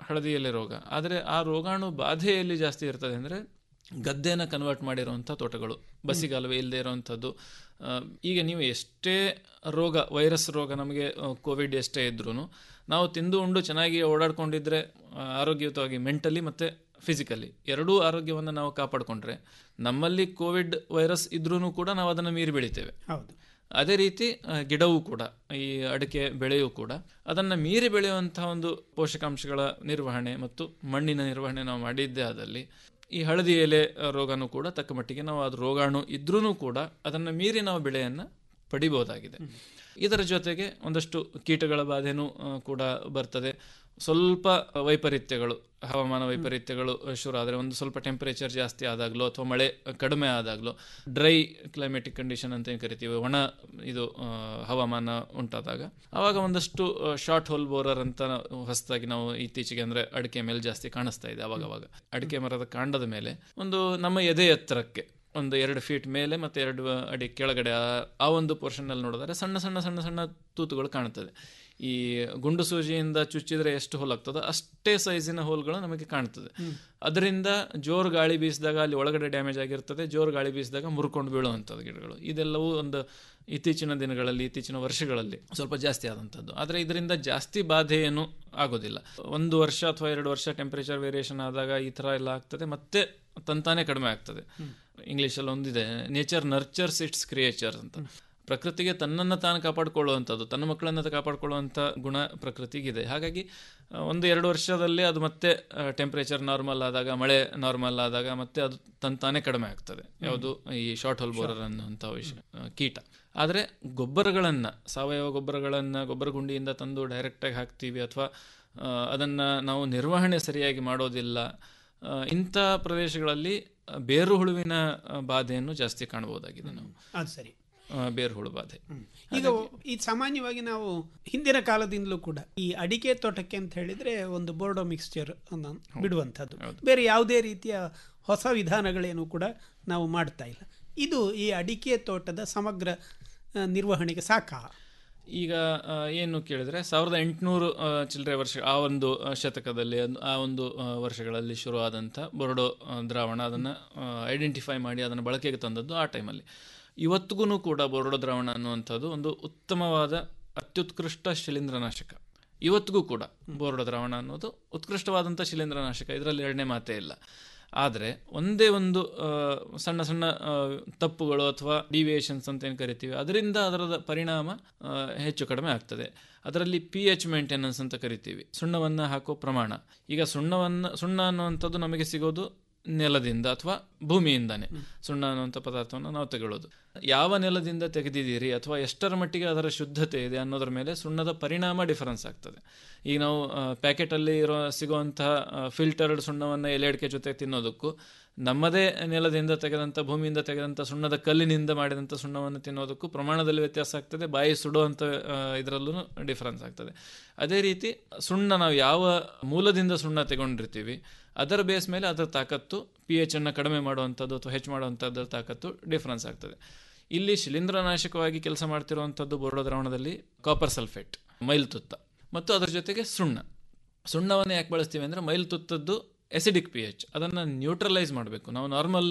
ಹಳದಿ ಎಲೆ ರೋಗ ಆದರೆ ಆ ರೋಗಾಣು ಬಾಧೆ ಎಲ್ಲಿ ಜಾಸ್ತಿ ಇರ್ತದೆ ಅಂದರೆ ಗದ್ದೆನ ಕನ್ವರ್ಟ್ ಮಾಡಿರುವಂಥ ತೋಟಗಳು ಬಸಿಗಾಲುವೆ ಇಲ್ಲದೆ ಇರುವಂಥದ್ದು ಆ, ಈಗ ನೀವು ಎಷ್ಟೇ ರೋಗ ವೈರಸ್ ರೋಗ ನಮಗೆ ಕೋವಿಡ್ ಎಷ್ಟೇ ಇದ್ರೂ ನಾವು ತಿಂದು ಉಂಡು ಚೆನ್ನಾಗಿ ಓಡಾಡ್ಕೊಂಡಿದ್ರೆ ಆ, ಆರೋಗ್ಯಯುತವಾಗಿ ಮೆಂಟಲಿ ಮತ್ತು ಫಿಸಿಕಲಿ ಎರಡೂ ಆರೋಗ್ಯವನ್ನು ನಾವು ಕಾಪಾಡಿಕೊಂಡ್ರೆ ನಮ್ಮಲ್ಲಿ ಕೋವಿಡ್ ವೈರಸ್ ಇದ್ರೂ ಕೂಡ ನಾವು ಅದನ್ನು ಮೀರಿ ಬೆಳಿತೇವೆ ಹೌದು ಅದೇ ರೀತಿ ಆ, ಗಿಡವೂ ಕೂಡ ಈ ಅಡಿಕೆ ಬೆಳೆಯೂ ಕೂಡ ಅದನ್ನು ಮೀರಿ ಬೆಳೆಯುವಂತಹ ಒಂದು ಪೋಷಕಾಂಶಗಳ ನಿರ್ವಹಣೆ ಮತ್ತು ಮಣ್ಣಿನ ನಿರ್ವಹಣೆ ನಾವು ಮಾಡಿದ್ದೇ ಆದಲ್ಲಿ ಈ ಹಳದಿ ಎಲೆ ಆ, ರೋಗನೂ ಕೂಡ ತಕ್ಕ ಮಟ್ಟಿಗೆ ನಾವು ಅದು ರೋಗಾಣು ಇದ್ರೂ ಕೂಡ ಅದನ್ನು ಮೀರಿ ನಾವು ಬೆಳೆಯನ್ನು ಪಡಿಬಹುದಾಗಿದೆ ಇದರ ಜೊತೆಗೆ ಒಂದಷ್ಟು ಕೀಟಗಳ ಬಾಧೆನೂ ಆ, ಕೂಡ ಬರ್ತದೆ ಸ್ವಲ್ಪ ವೈಪರೀತ್ಯಗಳು ಹವಾಮಾನ ವೈಪರೀತ್ಯಗಳು ಶುರು ಆದರೆ ಒಂದು ಸ್ವಲ್ಪ ಟೆಂಪರೇಚರ್ ಜಾಸ್ತಿ ಆದಾಗಲೋ ಅಥವಾ ಮಳೆ ಕಡಿಮೆ ಆದಾಗಲೋ ಡ್ರೈ ಕ್ಲೈಮೆಟಿಕ್ ಕಂಡೀಷನ್ ಅಂತ ಏನು ಕರಿತೀವಿ ಒಣ ಇದು ಆ, ಹವಾಮಾನ ಉಂಟಾದಾಗ ಆವಾಗ ಒಂದಷ್ಟು ಶಾರ್ಟ್ ಹೋಲ್ ಬೋರರ್ ಅಂತ ಹೊಸದಾಗಿ ನಾವು ಇತ್ತೀಚೆಗೆ ಅಂದರೆ ಅಡಿಕೆ ಮೇಲೆ ಜಾಸ್ತಿ ಕಾಣಿಸ್ತಾ ಇದೆ ಅವಾಗವಾಗ ಅಡಿಕೆ ಮರದ ಕಾಂಡದ ಮೇಲೆ ಒಂದು ನಮ್ಮ ಎದೆ ಎತ್ತರಕ್ಕೆ ಒಂದು ಎರಡು ಫೀಟ್ ಮೇಲೆ ಮತ್ತು ಎರಡು ಅಡಿ ಕೆಳಗಡೆ ಆ- ಆ ಒಂದು ಪೋರ್ಷನ್ನಲ್ಲಿ ನೋಡಿದರೆ ಸಣ್ಣ ಸಣ್ಣ ಸಣ್ಣ ಸಣ್ಣ ತೂತುಗಳು ಕಾಣುತ್ತದೆ ಈ ಗುಂಡು ಸೂಜಿಯಿಂದ ಚುಚ್ಚಿದ್ರೆ ಎಷ್ಟು ಹೋಲ್ ಆಗ್ತದೋ ಅಷ್ಟೇ ಸೈಜಿನ ಹೋಲ್ಗಳು ನಮಗೆ ಕಾಣ್ತದೆ ಅದರಿಂದ ಜೋರು ಗಾಳಿ ಬೀಸಿದಾಗ ಅಲ್ಲಿ ಒಳಗಡೆ ಡ್ಯಾಮೇಜ್ ಆಗಿರ್ತದೆ ಜೋರು ಗಾಳಿ ಬೀಸಿದಾಗ ಮುರ್ಕೊಂಡು ಬೀಳುವಂಥದ್ದು ಗಿಡಗಳು ಇದೆಲ್ಲವೂ ಒಂದು ಇತ್ತೀಚಿನ ದಿನಗಳಲ್ಲಿ ಇತ್ತೀಚಿನ ವರ್ಷಗಳಲ್ಲಿ ಸ್ವಲ್ಪ ಜಾಸ್ತಿ ಆದಂಥದ್ದು ಆದರೆ ಇದರಿಂದ ಜಾಸ್ತಿ ಬಾಧೆ ಏನು ಆಗೋದಿಲ್ಲ ಒಂದು ವರ್ಷ ಅಥವಾ ಎರಡು ವರ್ಷ ಟೆಂಪರೇಚರ್ ವೇರಿಯೇಷನ್ ಆದಾಗ ಈ ಥರ ಎಲ್ಲ ಆಗ್ತದೆ ಮತ್ತೆ ತಂತಾನೇ ಕಡಿಮೆ ಆಗ್ತದೆ ಇಂಗ್ಲೀಷಲ್ಲಿ ಒಂದಿದೆ ನೇಚರ್ ನರ್ಚರ್ಸ್ ಇಟ್ಸ್ ಕ್ರಿಯೇಚರ್ ಅಂತ ಪ್ರಕೃತಿಗೆ ತನ್ನನ್ನು ತಾನು ಕಾಪಾಡಿಕೊಳ್ಳುವಂಥದ್ದು ತನ್ನ ಮಕ್ಕಳನ್ನು ಕಾಪಾಡಿಕೊಳ್ಳುವಂಥ ಗುಣ ಪ್ರಕೃತಿಗಿದೆ ಹಾಗಾಗಿ ಆ, ಒಂದು ಎರಡು ವರ್ಷದಲ್ಲಿ ಅದು ಮತ್ತೆ ಟೆಂಪರೇಚರ್ ನಾರ್ಮಲ್ ಆದಾಗ ಮಳೆ ನಾರ್ಮಲ್ ಆದಾಗ ಮತ್ತೆ ಅದು ತಂತಾನೇ ಕಡಿಮೆ ಆಗ್ತದೆ ಯಾವುದು ಈ ಶಾರ್ಟ್ ಹೋಲ್ ಬೋರರ್ ಅನ್ನುವಂಥ ವಿಷಯ ಆ, ಕೀಟ ಆದರೆ ಗೊಬ್ಬರಗಳನ್ನು ಸಾವಯವ ಗೊಬ್ಬರಗಳನ್ನು ಗೊಬ್ಬರ ಗುಂಡಿಯಿಂದ ತಂದು ಡೈರೆಕ್ಟಾಗಿ ಹಾಕ್ತೀವಿ ಅಥವಾ ಅದನ್ನು ನಾವು ನಿರ್ವಹಣೆ ಸರಿಯಾಗಿ ಮಾಡೋದಿಲ್ಲ ಆ, ಇಂಥ ಪ್ರದೇಶಗಳಲ್ಲಿ ಆ, ಬೇರು ಹುಳುವಿನ ಆ, ಬಾಧೆಯನ್ನು ಜಾಸ್ತಿ ಕಾಣಬಹುದಾಗಿದೆ ನಾವು ಅದು ಸರಿ ಆ, ಬೇರು ಹುಳು ಬಾಧೆ ಈಗ ಈ ಸಾಮಾನ್ಯವಾಗಿ ನಾವು ಹಿಂದಿನ ಕಾಲದಿಂದಲೂ ಕೂಡ ಈ ಅಡಿಕೆ ತೋಟಕ್ಕೆ ಅಂತ ಹೇಳಿದ್ರೆ ಒಂದು ಬೋರ್ಡೋ ಮಿಕ್ಸ್ಚರ್ ಅನ್ನು ಬಿಡುವಂಥದ್ದು ಬೇರೆ ಯಾವುದೇ ರೀತಿಯ ಹೊಸ ವಿಧಾನಗಳೇನು ಕೂಡ ನಾವು ಮಾಡ್ತಾ ಇಲ್ಲ ಇದು ಈ ಅಡಿಕೆ ತೋಟದ ಸಮಗ್ರ ಆ, ನಿರ್ವಹಣೆಗೆ ಸಾಕಾ ಈಗ ಆ, ಏನು ಕೇಳಿದ್ರೆ ಸಾವಿರದ ಎಂಟುನೂರು ಚಿಲ್ಲರೆ ವರ್ಷ ಆ ಒಂದು ಆ, ಶತಕದಲ್ಲಿ ಅದ್- ಆ ಒಂದು ಆ, ವರ್ಷಗಳಲ್ಲಿ ಶುರುವಾದಂಥ ಬೊರ್ಡೋ ಆ, ದ್ರಾವಣ ಅದನ್ನು ಐಡೆಂಟಿಫೈ ಮಾಡಿ ಅದನ್ನು ಬಳಕೆಗೆ ತಂದದ್ದು ಆ ಟೈಮಲ್ಲಿ ಇವತ್ತಿಗೂ ಕೂಡ ಬೊರ್ಡೋ ದ್ರಾವಣ ಅನ್ನುವಂಥದ್ದು ಒಂದು ಉತ್ತಮವಾದ ಅತ್ಯುತ್ಕೃಷ್ಟ ಶಿಲೀಂಧ್ರನಾಶಕ ಇವತ್ತಿಗೂ ಕೂಡ ಬೋರ್ಡೋ ದ್ರಾವಣ ಅನ್ನೋದು ಉತ್ಕೃಷ್ಟವಾದಂಥ ಶಿಲೀಂಧ್ರನಾಶಕ ಇದರಲ್ಲಿ ಎರಡನೇ ಮಾತೇ ಇಲ್ಲ ಆದರೆ ಒಂದೇ ಒಂದು ಆ, ಸಣ್ಣ ಸಣ್ಣ ಆ, ತಪ್ಪುಗಳು ಅಥವಾ ಡಿವಿಯೇಷನ್ಸ್ ಅಂತ ಏನು ಕರಿತೀವಿ ಅದರಿಂದ ಅದರದ ಪರಿಣಾಮ ಆ, ಹೆಚ್ಚು ಕಡಿಮೆ ಆಗ್ತದೆ ಅದರಲ್ಲಿ ಪಿ ಎಚ್ ಮೇಂಟೆನೆನ್ಸ್ ಅಂತ ಕರಿತೀವಿ ಸುಣ್ಣವನ್ನು ಹಾಕೋ ಪ್ರಮಾಣ ಈಗ ಸುಣ್ಣವನ್ನು ಸುಣ್ಣ ಅನ್ನುವಂಥದ್ದು ನಮಗೆ ಸಿಗೋದು ನೆಲದಿಂದ ಅಥವಾ ಭೂಮಿಯಿಂದಾನೆ ಸುಣ್ಣ ಅನ್ನುವಂಥ ಪದಾರ್ಥವನ್ನು ನಾವು ತಗೊಳ್ಳೋದು ಯಾವ ನೆಲದಿಂದ ತೆಗೆದಿದ್ದೀರಿ ಅಥವಾ ಎಷ್ಟರ ಮಟ್ಟಿಗೆ ಅದರ ಶುದ್ಧತೆ ಇದೆ ಅನ್ನೋದ್ರ ಮೇಲೆ ಸುಣ್ಣದ ಪರಿಣಾಮ ಡಿಫರೆನ್ಸ್ ಆಗ್ತದೆ ಈಗ ನಾವು ಪ್ಯಾಕೆಟಲ್ಲಿ ಇರೋ ಸಿಗುವಂತಹ ಫಿಲ್ಟರ್ಡ್ ಸುಣ್ಣವನ್ನು ಎಲೆ ಅಡಿಕೆ ಜೊತೆ ತಿನ್ನೋದಕ್ಕೂ ನಮ್ಮದೇ ನೆಲದಿಂದ ತೆಗೆದಂಥ ಭೂಮಿಯಿಂದ ತೆಗೆದಂಥ ಸುಣ್ಣದ ಕಲ್ಲಿನಿಂದ ಮಾಡಿದಂಥ ಸುಣ್ಣವನ್ನು ತಿನ್ನೋದಕ್ಕೂ ಪ್ರಮಾಣದಲ್ಲಿ ವ್ಯತ್ಯಾಸ ಆಗ್ತದೆ ಬಾಯಿ ಸುಡುವಂಥ ಇದರಲ್ಲೂ ಡಿಫರೆನ್ಸ್ ಆಗ್ತದೆ ಅದೇ ರೀತಿ ಸುಣ್ಣ ನಾವು ಯಾವ ಮೂಲದಿಂದ ಸುಣ್ಣ ತಗೊಂಡಿರ್ತೀವಿ ಅದರ ಬೇಸ್ ಮೇಲೆ ಅದರ ತಾಕತ್ತು ಪಿ ಎಚ್ ಅನ್ನು ಕಡಿಮೆ ಮಾಡುವಂಥದ್ದು ಅಥವಾ ಹೆಚ್ಚು ಮಾಡುವಂಥದ್ದರ ತಾಕತ್ತು ಡಿಫರೆನ್ಸ್ ಆಗ್ತದೆ ಇಲ್ಲಿ ಶಿಲೀಂಧ್ರನಾಶಕವಾಗಿ ಕೆಲಸ ಮಾಡ್ತಿರುವಂಥದ್ದು ಬೋರ್ಡೋ ದ್ರಾವಣದಲ್ಲಿ ಕಾಪರ್ ಸಲ್ಫೇಟ್ ಮೈಲ್ತುತ್ತ ಮತ್ತು ಅದರ ಜೊತೆಗೆ ಸುಣ್ಣ ಸುಣ್ಣವನ್ನು ಯಾಕೆ ಬಳಸ್ತೀವಿ ಅಂದರೆ ಮೈಲ್ತುತ್ತದ್ದು ಎಸಿಡಿಕ್ ಪಿ ಎಚ್ ಅದನ್ನು ನ್ಯೂಟ್ರಲೈಸ್ ಮಾಡಬೇಕು ನಾವು ನಾರ್ಮಲ್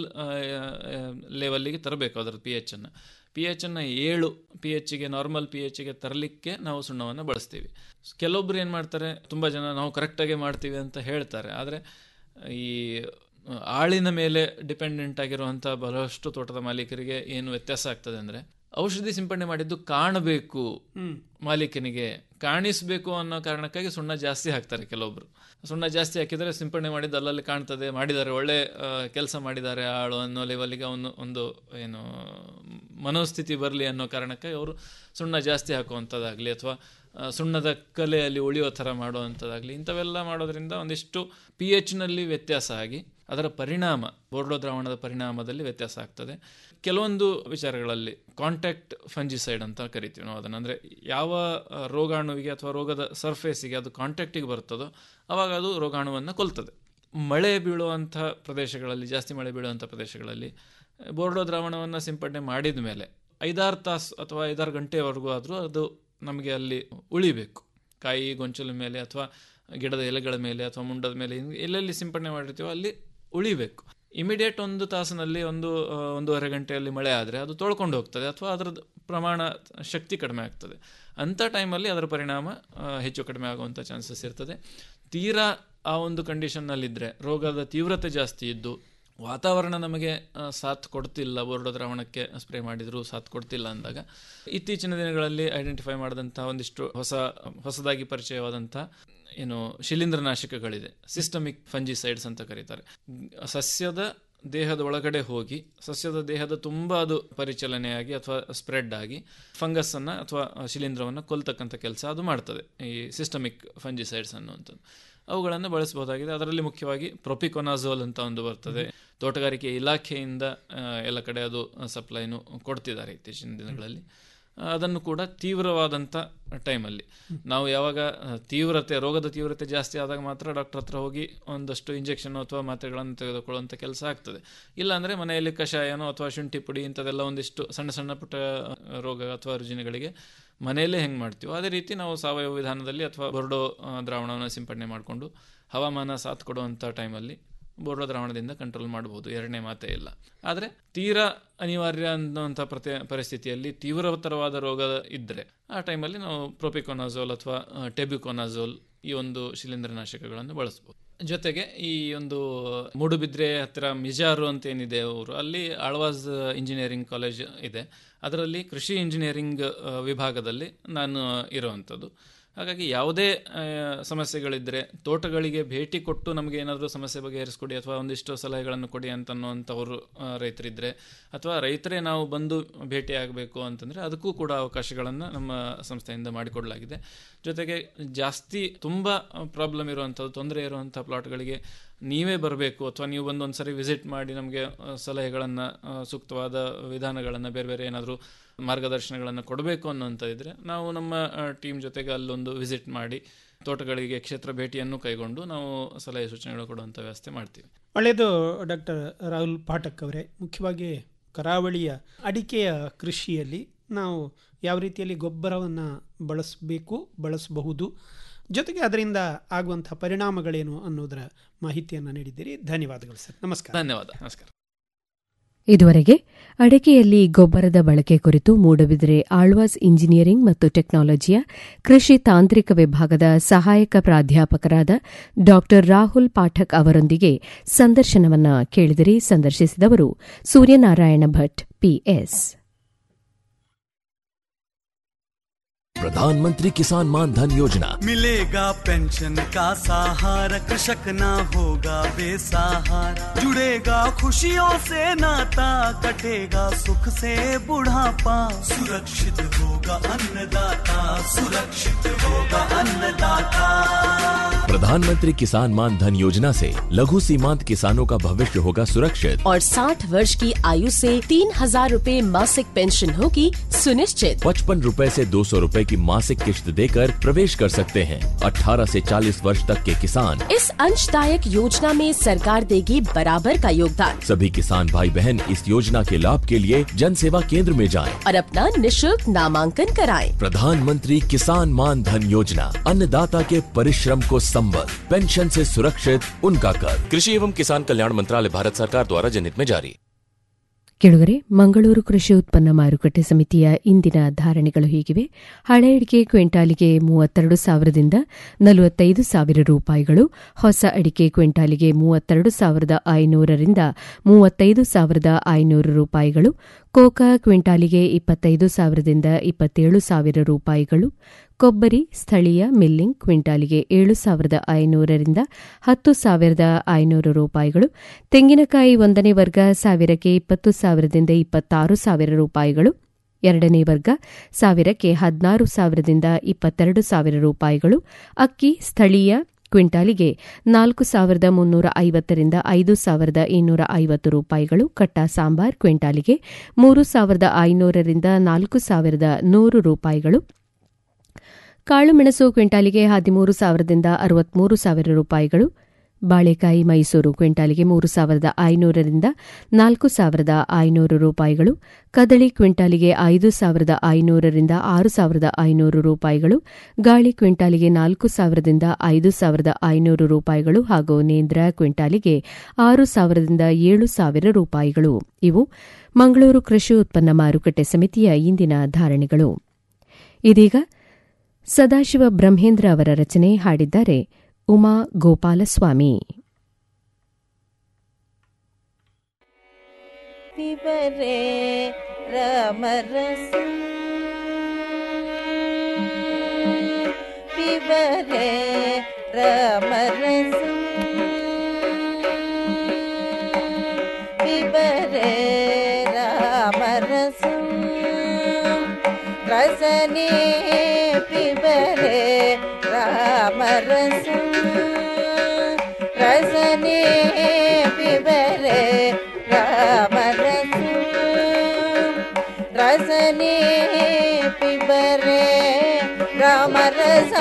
ಲೆವೆಲ್ಲಿಗೆ ತರಬೇಕು ಅದರ ಪಿ ಎಚ್ಚನ್ನು ಪಿ ಎಚ್ಚನ್ನು ಏಳು ಪಿ ಎಚ್ಗೆ ನಾರ್ಮಲ್ ಪಿ ಎಚ್ಗೆ ತರಲಿಕ್ಕೆ ನಾವು ಸುಣ್ಣವನ್ನು ಬಳಸ್ತೀವಿ ಕೆಲವೊಬ್ರು ಏನು ಮಾಡ್ತಾರೆ ತುಂಬ ಜನ ನಾವು ಕರೆಕ್ಟಾಗಿ ಮಾಡ್ತೀವಿ ಅಂತ ಹೇಳ್ತಾರೆ ಆದರೆ ಈ ಆಳಿನ ಮೇಲೆ ಡಿಪೆಂಡೆಂಟ್ ಆಗಿರುವಂಥ ಬಹಳಷ್ಟು ತೋಟದ ಮಾಲೀಕರಿಗೆ ಏನು ವ್ಯತ್ಯಾಸ ಆಗ್ತದೆ ಅಂದರೆ ಔಷಧಿ ಸಿಂಪಡಣೆ ಮಾಡಿದ್ದು ಕಾಣಬೇಕು ಮಾಲೀಕನಿಗೆ ಕಾಣಿಸಬೇಕು ಅನ್ನೋ ಕಾರಣಕ್ಕಾಗಿ ಸುಣ್ಣ ಜಾಸ್ತಿ ಹಾಕ್ತಾರೆ ಕೆಲವೊಬ್ರು ಸುಣ್ಣ ಜಾಸ್ತಿ ಹಾಕಿದರೆ ಸಿಂಪಡಣೆ ಮಾಡಿದ್ದು ಅಲ್ಲಲ್ಲಿ ಕಾಣ್ತದೆ ಮಾಡಿದ್ದಾರೆ ಒಳ್ಳೆ ಕೆಲಸ ಮಾಡಿದ್ದಾರೆ ಆಳು ಅನ್ನೋ ಲೆವೆಲ್ಗೆ ಅವನು ಒಂದು ಏನು ಮನೋಸ್ಥಿತಿ ಬರಲಿ ಅನ್ನೋ ಕಾರಣಕ್ಕಾಗಿ ಅವರು ಸುಣ್ಣ ಜಾಸ್ತಿ ಹಾಕುವಂಥದ್ದಾಗಲಿ ಅಥವಾ ಸುಣ್ಣದ ಕಲೆಯಲ್ಲಿ ಉಳಿಯೋ ಥರ ಮಾಡುವಂಥದ್ದಾಗಲಿ ಇಂಥವೆಲ್ಲ ಮಾಡೋದ್ರಿಂದ ಒಂದಿಷ್ಟು ಪಿ ಎಚ್ನಲ್ಲಿ ವ್ಯತ್ಯಾಸ ಆಗಿ ಅದರ ಪರಿಣಾಮ ಬೋರ್ಡೋ ದ್ರಾವಣದ ಪರಿಣಾಮದಲ್ಲಿ ವ್ಯತ್ಯಾಸ ಆಗ್ತದೆ ಕೆಲವೊಂದು ವಿಚಾರಗಳಲ್ಲಿ ಕಾಂಟ್ಯಾಕ್ಟ್ ಫಂಜಿಸೈಡ್ ಅಂತ ಕರಿತೀವಿ ನಾವು ಅದನ್ನು ಅಂದರೆ ಯಾವ ರೋಗಾಣುವಿಗೆ ಅಥವಾ ರೋಗದ ಸರ್ಫೇಸಿಗೆ ಅದು ಕಾಂಟ್ಯಾಕ್ಟಿಗೆ ಬರ್ತದೋ ಆವಾಗ ಅದು ರೋಗಾಣುವನ್ನು ಕೊಲ್ತದೆ ಮಳೆ ಬೀಳುವಂಥ ಪ್ರದೇಶಗಳಲ್ಲಿ ಜಾಸ್ತಿ ಮಳೆ ಬೀಳುವಂಥ ಪ್ರದೇಶಗಳಲ್ಲಿ ಬೋರ್ಡೋ ದ್ರಾವಣವನ್ನು ಸಿಂಪಡಣೆ ಮಾಡಿದ ಮೇಲೆ ಐದಾರು ತಾಸು ಅಥವಾ ಐದಾರು ಗಂಟೆವರೆಗೂ ಆದರೂ ಅದು ನಮಗೆ ಅಲ್ಲಿ ಉಳಿಬೇಕು ಕಾಯಿ ಗೊಂಚಲ ಮೇಲೆ ಅಥವಾ ಗಿಡದ ಎಲೆಗಳ ಮೇಲೆ ಅಥವಾ ಮುಂಡದ ಮೇಲೆ ಹಿಂಗ್ ಎಲ್ಲೆಲ್ಲಿ ಸಿಂಪಡಣೆ ಮಾಡಿರ್ತೀವೋ ಅಲ್ಲಿ ಉಳಿಬೇಕು ಇಮಿಡಿಯೇಟ್ ಒಂದು ತಾಸಿನಲ್ಲಿ ಒಂದು ಆ, ಒಂದೂವರೆ ಗಂಟೆಯಲ್ಲಿ ಮಳೆ ಆದರೆ ಅದು ತೊಳ್ಕೊಂಡು ಹೋಗ್ತದೆ ಅಥವಾ ಅದರದ್ದು ಪ್ರಮಾಣ ಶಕ್ತಿ ಕಡಿಮೆ ಆಗ್ತದೆ ಅಂಥ ಟೈಮಲ್ಲಿ ಅದರ ಪರಿಣಾಮ ಆ, ಹೆಚ್ಚು ಕಡಿಮೆ ಆಗುವಂಥ ಚಾನ್ಸಸ್ ಇರ್ತದೆ ತೀರಾ ಆ ಒಂದು ಕಂಡೀಷನ್ನಲ್ಲಿದ್ದರೆ ರೋಗದ ತೀವ್ರತೆ ಜಾಸ್ತಿ ಇದ್ದು ವಾತಾವರಣ ನಮಗೆ ಆ, ಸಾಥ್ ಕೊಡ್ತಿಲ್ಲ ಬೋರ್ಡೋ ದ್ರಾವಣಕ್ಕೆ ಸ್ಪ್ರೇ ಮಾಡಿದರೂ ಸಾಥ್ ಕೊಡ್ತಿಲ್ಲ ಅಂದಾಗ ಇತ್ತೀಚಿನ ದಿನಗಳಲ್ಲಿ ಐಡೆಂಟಿಫೈ ಮಾಡಿದಂಥ ಒಂದಿಷ್ಟು ಹೊಸ ಹೊಸದಾಗಿ ಪರಿಚಯವಾದಂಥ ಏನು ಶಿಲೀಂಧ್ರನಾಶಕಗಳಿದೆ ಸಿಸ್ಟಮಿಕ್ ಫಂಜಿಸೈಡ್ಸ್ ಅಂತ ಕರೀತಾರೆ ಸಸ್ಯದ ದೇಹದ ಒಳಗಡೆ ಹೋಗಿ ಸಸ್ಯದ ದೇಹದ ತುಂಬ ಅದು ಪರಿಚಲನೆಯಾಗಿ ಅಥವಾ ಸ್ಪ್ರೆಡ್ ಆಗಿ ಫಂಗಸ್ ಅನ್ನ ಅಥವಾ ಶಿಲೀಂಧ್ರವನ್ನು ಕೊಲ್ತಕ್ಕಂಥ ಕೆಲಸ ಅದು ಮಾಡ್ತದೆ ಈ ಸಿಸ್ಟಮಿಕ್ ಫಂಜಿಸೈಡ್ಸ್ ಅನ್ನುವಂಥದ್ದು ಅವುಗಳನ್ನು ಬಳಸಬಹುದಾಗಿದೆ ಅದರಲ್ಲಿ ಮುಖ್ಯವಾಗಿ ಪ್ರೊಪಿಕೊನಾಝೋಲ್ ಅಂತ ಒಂದು ಬರ್ತದೆ ತೋಟಗಾರಿಕೆ ಇಲಾಖೆಯಿಂದ ಆ, ಎಲ್ಲ ಕಡೆ ಅದು ಸಪ್ಲೈನು ಕೊಡ್ತಿದ್ದಾರೆ ಇತ್ತೀಚಿನ ದಿನಗಳಲ್ಲಿ ಆ, ಅದನ್ನು ಕೂಡ ತೀವ್ರವಾದಂಥ ಟೈಮಲ್ಲಿ ನಾವು ಯಾವಾಗ ಆ, ತೀವ್ರತೆ ರೋಗದ ತೀವ್ರತೆ ಜಾಸ್ತಿ ಆದಾಗ ಮಾತ್ರ ಡಾಕ್ಟರ್ ಹತ್ರ ಹೋಗಿ ಒಂದಷ್ಟು ಇಂಜೆಕ್ಷನ್ ಅಥವಾ ಮಾತ್ರೆಗಳನ್ನು ತೆಗೆದುಕೊಳ್ಳುವಂಥ ಕೆಲಸ ಆಗ್ತದೆ ಇಲ್ಲಾಂದರೆ ಮನೆಯಲ್ಲಿ ಕಷಾಯನೋ ಅಥವಾ ಶುಂಠಿ ಪುಡಿ ಇಂಥದ್ದೆಲ್ಲ ಒಂದಿಷ್ಟು ಸಣ್ಣ ಸಣ್ಣ ಪುಟ್ಟ ಆ, ರೋಗ ಅಥವಾ ರುಜಿನಗಳಿಗೆ ಮನೆಯಲ್ಲೇ ಹೆಂಗೆ ಮಾಡ್ತೀವೋ ಅದೇ ರೀತಿ ನಾವು ಸಾವಯವ ವಿಧಾನದಲ್ಲಿ ಅಥವಾ ಬೋರ್ಡೋ ಆ, ದ್ರಾವಣವನ್ನು ಸಿಂಪಡಣೆ ಮಾಡಿಕೊಂಡು ಹವಾಮಾನ ಸಾಥ್ ಕೊಡುವಂಥ ಟೈಮಲ್ಲಿ ಬೋರ್ಡೋ ದ್ರಾವಣದಿಂದ ಕಂಟ್ರೋಲ್ ಮಾಡಬಹುದು ಎರಡನೇ ಮಾತೇ ಇಲ್ಲ ಆದರೆ ತೀರಾ ಅನಿವಾರ್ಯ ಅನ್ನುವಂಥ ಪ್ರತಿ ಪರಿಸ್ಥಿತಿಯಲ್ಲಿ ತೀವ್ರತರವಾದ ರೋಗ ಇದ್ದರೆ ಆ ಟೈಮಲ್ಲಿ ನಾವು ಪ್ರೊಪಿಕೊನಾಝೋಲ್ ಅಥವಾ ಟೆಬ್ಯುಕೊನಾಝೋಲ್ ಈ ಒಂದು ಶಿಲೀಂಧ್ರನಾಶಕಗಳನ್ನು ಬಳಸ್ಬೋದು ಜೊತೆಗೆ ಈ ಒಂದು ಮೂಡುಬಿದ್ರೆ ಹತ್ತಿರ ಮಿಜಾರು ಅಂತ ಏನಿದೆ ಅವರು ಅಲ್ಲಿ ಆಳ್ವಾಸ್ ಇಂಜಿನಿಯರಿಂಗ್ ಕಾಲೇಜ್ ಇದೆ ಅದರಲ್ಲಿ ಕೃಷಿ ಇಂಜಿನಿಯರಿಂಗ್ ಆ, ವಿಭಾಗದಲ್ಲಿ ನಾನು ಇರುವಂಥದ್ದು ಹಾಗಾಗಿ ಯಾವುದೇ ಆ, ಸಮಸ್ಯೆಗಳಿದ್ದರೆ ತೋಟಗಳಿಗೆ ಭೇಟಿ ಕೊಟ್ಟು ನಮಗೆ ಏನಾದರೂ ಸಮಸ್ಯೆ ಬಗೆಹರಿಸ್ಕೊಡಿ ಅಥವಾ ಒಂದಿಷ್ಟು ಸಲಹೆಗಳನ್ನು ಕೊಡಿ ಅಂತ ಅನ್ನುವಂಥವ್ರು ಆ, ರೈತರಿದ್ದರೆ ಅಥವಾ ರೈತರೇ ನಾವು ಬಂದು ಭೇಟಿ ಆಗಬೇಕು ಅಂತಂದರೆ ಅದಕ್ಕೂ ಕೂಡ ಅವಕಾಶಗಳನ್ನು ನಮ್ಮ ಸಂಸ್ಥೆಯಿಂದ ಮಾಡಿಕೊಡಲಾಗಿದೆ ಜೊತೆಗೆ ಜಾಸ್ತಿ ತುಂಬ ಪ್ರಾಬ್ಲಮ್ ಇರುವಂಥದ್ದು ತೊಂದರೆ ಇರುವಂಥ ಪ್ಲಾಟ್ಗಳಿಗೆ ನೀವೇ ಬರಬೇಕು ಅಥವಾ ನೀವು ಬಂದು ಒಂದು ಸರಿ ವಿಸಿಟ್ ಮಾಡಿ ನಮಗೆ ಸಲಹೆಗಳನ್ನು ಸೂಕ್ತವಾದ ವಿಧಾನಗಳನ್ನು ಬೇರೆ ಬೇರೆ ಏನಾದರೂ ಮಾರ್ಗದರ್ಶನಗಳನ್ನು ಕೊಡಬೇಕು ಅನ್ನೋಂಥದ್ದಿದ್ರೆ ನಾವು ನಮ್ಮ ಟೀಮ್ ಜೊತೆಗೆ ಅಲ್ಲೊಂದು ವಿಸಿಟ್ ಮಾಡಿ ತೋಟಗಳಿಗೆ ಕ್ಷೇತ್ರ ಭೇಟಿಯನ್ನು ಕೈಗೊಂಡು ನಾವು ಸಲಹೆ ಸೂಚನೆಗಳು ಕೊಡುವಂಥ ವ್ಯವಸ್ಥೆ ಮಾಡ್ತೀವಿ ಒಳ್ಳೆಯದು ಡಾಕ್ಟರ್ ರಾಹುಲ್ ಪಾಠಕ್ ಅವರೇ ಮುಖ್ಯವಾಗಿ ಕರಾವಳಿಯ ಅಡಿಕೆಯ ಕೃಷಿಯಲ್ಲಿ ನಾವು ಯಾವ ರೀತಿಯಲ್ಲಿ ಗೊಬ್ಬರವನ್ನು ಬಳಸಬೇಕು ಬಳಸಬಹುದು ಜೊತೆಗೆ ಅದರಿಂದ ಆಗುವಂಥ ಪರಿಣಾಮಗಳೇನು ಅನ್ನೋದರ ಮಾಹಿತಿಯನ್ನು ನೀಡಿದ್ದೀರಿ ಧನ್ಯವಾದಗಳು ಸರ್ ನಮಸ್ಕಾರ ಧನ್ಯವಾದ ನಮಸ್ಕಾರ ಇದುವರೆಗೆ ಅಡಕೆಯಲ್ಲಿ ಗೊಬ್ಬರದ ಬಳಕೆ ಕುರಿತು ಮೂಡಬಿದರೆ ಆಳ್ವಾಸ್ ಇಂಜಿನಿಯರಿಂಗ್ ಮತ್ತು ಟೆಕ್ನಾಲಜಿಯ ಕೃಷಿ ತಾಂತ್ರಿಕ ವಿಭಾಗದ ಸಹಾಯಕ ಪ್ರಾಧ್ಯಾಪಕರಾದ ಡಾ ರಾಹುಲ್ ಪಾಠಕ್ ಅವರೊಂದಿಗೆ ಸಂದರ್ಶನವನ್ನ ಕೇಳಿದಿರಿ ಸಂದರ್ಶಿಸಿದವರು ಸೂರ್ಯನಾರಾಯಣ ಭಟ್ ಪಿಎಸ್ प्रधानमंत्री किसान मान धन योजना मिलेगा पेंशन का सहारा कृषक ना होगा बेसहारा जुड़ेगा खुशियों से नाता कटेगा सुख से बुढ़ापा सुरक्षित होगा अन्नदाता सुरक्षित होगा अन्नदाता प्रधानमंत्री किसान मान धन योजना से लघु सीमांत किसानों का भविष्य होगा सुरक्षित और 60 वर्ष की आयु से तीन हजार रूपए मासिक पेंशन होगी सुनिश्चित पचपन रूपए से दो सौ रूपए की मासिक किश्त देकर प्रवेश कर सकते हैं 18 से 40 वर्ष तक के किसान इस अंशदायक योजना में सरकार देगी बराबर का योगदान सभी किसान भाई बहन इस योजना के लाभ के लिए जन सेवा केंद्र में जाएं। और अपना निशुल्क नामांकन कराएं। प्रधानमंत्री किसान मान धन योजना अन्नदाता के परिश्रम को संबल पेंशन से सुरक्षित उनका कर कृषि एवं किसान कल्याण मंत्रालय भारत सरकार द्वारा जनहित में जारी ಕೆಳಗರೆ ಮಂಗಳೂರು ಕೃಷಿ ಉತ್ಪನ್ನ ಮಾರುಕಟ್ಟೆ ಸಮಿತಿಯ ಇಂದಿನ ಧಾರಣೆಗಳು ಹೀಗಿವೆ ಹಳೆ ಅಡಿಕೆ ಕ್ವಿಂಟಾಲಿಗೆ ಮೂವತ್ತೆರಡು ಸಾವಿರದಿಂದ ನಲವತ್ತೈದು ಸಾವಿರ ರೂಪಾಯಿಗಳು ಹೊಸ ಅಡಿಕೆ ಕ್ವಿಂಟಾಲಿಗೆ ಮೂವತ್ತೆರಡು ಸಾವಿರದ ಐನೂರರಿಂದ ಮೂವತ್ತೈದು ಸಾವಿರದ ಐನೂರು ರೂಪಾಯಿಗಳು ಕೋಕಾ ಕ್ವಿಂಟಾಲಿಗೆ ಇಪ್ಪತ್ತೈದು ಸಾವಿರದಿಂದ ಇಪ್ಪತ್ತೇಳು ಸಾವಿರ ರೂಪಾಯಿಗಳು ಕೊಬ್ಬರಿ ಸ್ಥಳೀಯ ಮಿಲ್ಲಿಂಗ್ ಕ್ವಿಂಟಾಲಿಗೆ ಏಳು ಸಾವಿರದ ಐನೂರರಿಂದ ಹತ್ತು ಸಾವಿರದ ಐನೂರು ರೂಪಾಯಿಗಳು ತೆಂಗಿನಕಾಯಿ ಒಂದನೇ ವರ್ಗ ಸಾವಿರಕ್ಕೆ ಇಪ್ಪತ್ತು ಸಾವಿರದಿಂದ ಇಪ್ಪತ್ತಾರು ಸಾವಿರ ರೂಪಾಯಿಗಳು ಎರಡನೇ ವರ್ಗ ಸಾವಿರಕ್ಕೆ ಹದಿನಾರು ಸಾವಿರದಿಂದ ಇಪ್ಪತ್ತೆರಡು ಸಾವಿರ ರೂಪಾಯಿಗಳು ಅಕ್ಕಿ ಸ್ಥಳೀಯ ಕ್ವಿಂಟಾಲಿಗೆ ನಾಲ್ಕು ಸಾವಿರದ ಮುನ್ನೂರ ಐವತ್ತರಿಂದ ಐದು ಸಾವಿರದ ಇನ್ನೂರ ಐವತ್ತು ರೂಪಾಯಿಗಳು ಕಟ್ಟ ಸಾಂಬಾರ್ ಕ್ವಿಂಟಾಲಿಗೆ ಮೂರು ಸಾವಿರದ ಐನೂರರಿಂದ ನಾಲ್ಕು ಸಾವಿರದ ನೂರು ರೂಪಾಯಿಗಳು ಕಾಳುಮೆಣಸು ಕ್ವಿಂಟಾಲಿಗೆ ಹದಿಮೂರು ಸಾವಿರದಿಂದ ಅರವತ್ಮೂರು ಸಾವಿರ ರೂಪಾಯಿಗಳು ಬಾಳೆಕಾಯಿ ಮೈಸೂರು ಕ್ವಿಂಟಾಲಿಗೆ ಮೂರು ಸಾವಿರದ ಐನೂರರಿಂದ ನಾಲ್ಕು ಸಾವಿರದ ಐನೂರು ರೂಪಾಯಿಗಳು ಕದಳಿ ಕ್ವಿಂಟಾಲಿಗೆ ಐದು ಸಾವಿರದ ಐನೂರರಿಂದ ಆರು ಸಾವಿರದ ಐನೂರು ರೂಪಾಯಿಗಳು ಗಾಳಿ ಕ್ವಿಂಟಾಲಿಗೆ ನಾಲ್ಕು ಸಾವಿರದಿಂದ ಐದು ಸಾವಿರದ ಐನೂರು ರೂಪಾಯಿಗಳು ಹಾಗೂ ನೇಂದ್ರ ಕ್ವಿಂಟಾಲಿಗೆ ಆರು ಸಾವಿರದಿಂದ ಏಳು ಸಾವಿರ ರೂಪಾಯಿಗಳು ಇವು ಮಂಗಳೂರು ಕೃಷಿ ಉತ್ಪನ್ನ ಮಾರುಕಟ್ಟೆ ಸಮಿತಿಯ ಇಂದಿನ ಧಾರಣೆಗಳು ಇದೀಗ ಸದಾಶಿವ ಬ್ರಹ್ಮೇಂದ್ರ ಅವರ ರಚನೆ ಹಾಡಿದ್ದಾರೆ ಉಮಾ ಗೋಪಾಲಸ್ವಾಮಿ पिबरे रामरस पिबरे रामरस पिबरे रामरस रसने पिबरे रामरस रसने पिबरे रामरस रसने पिबरे रामरस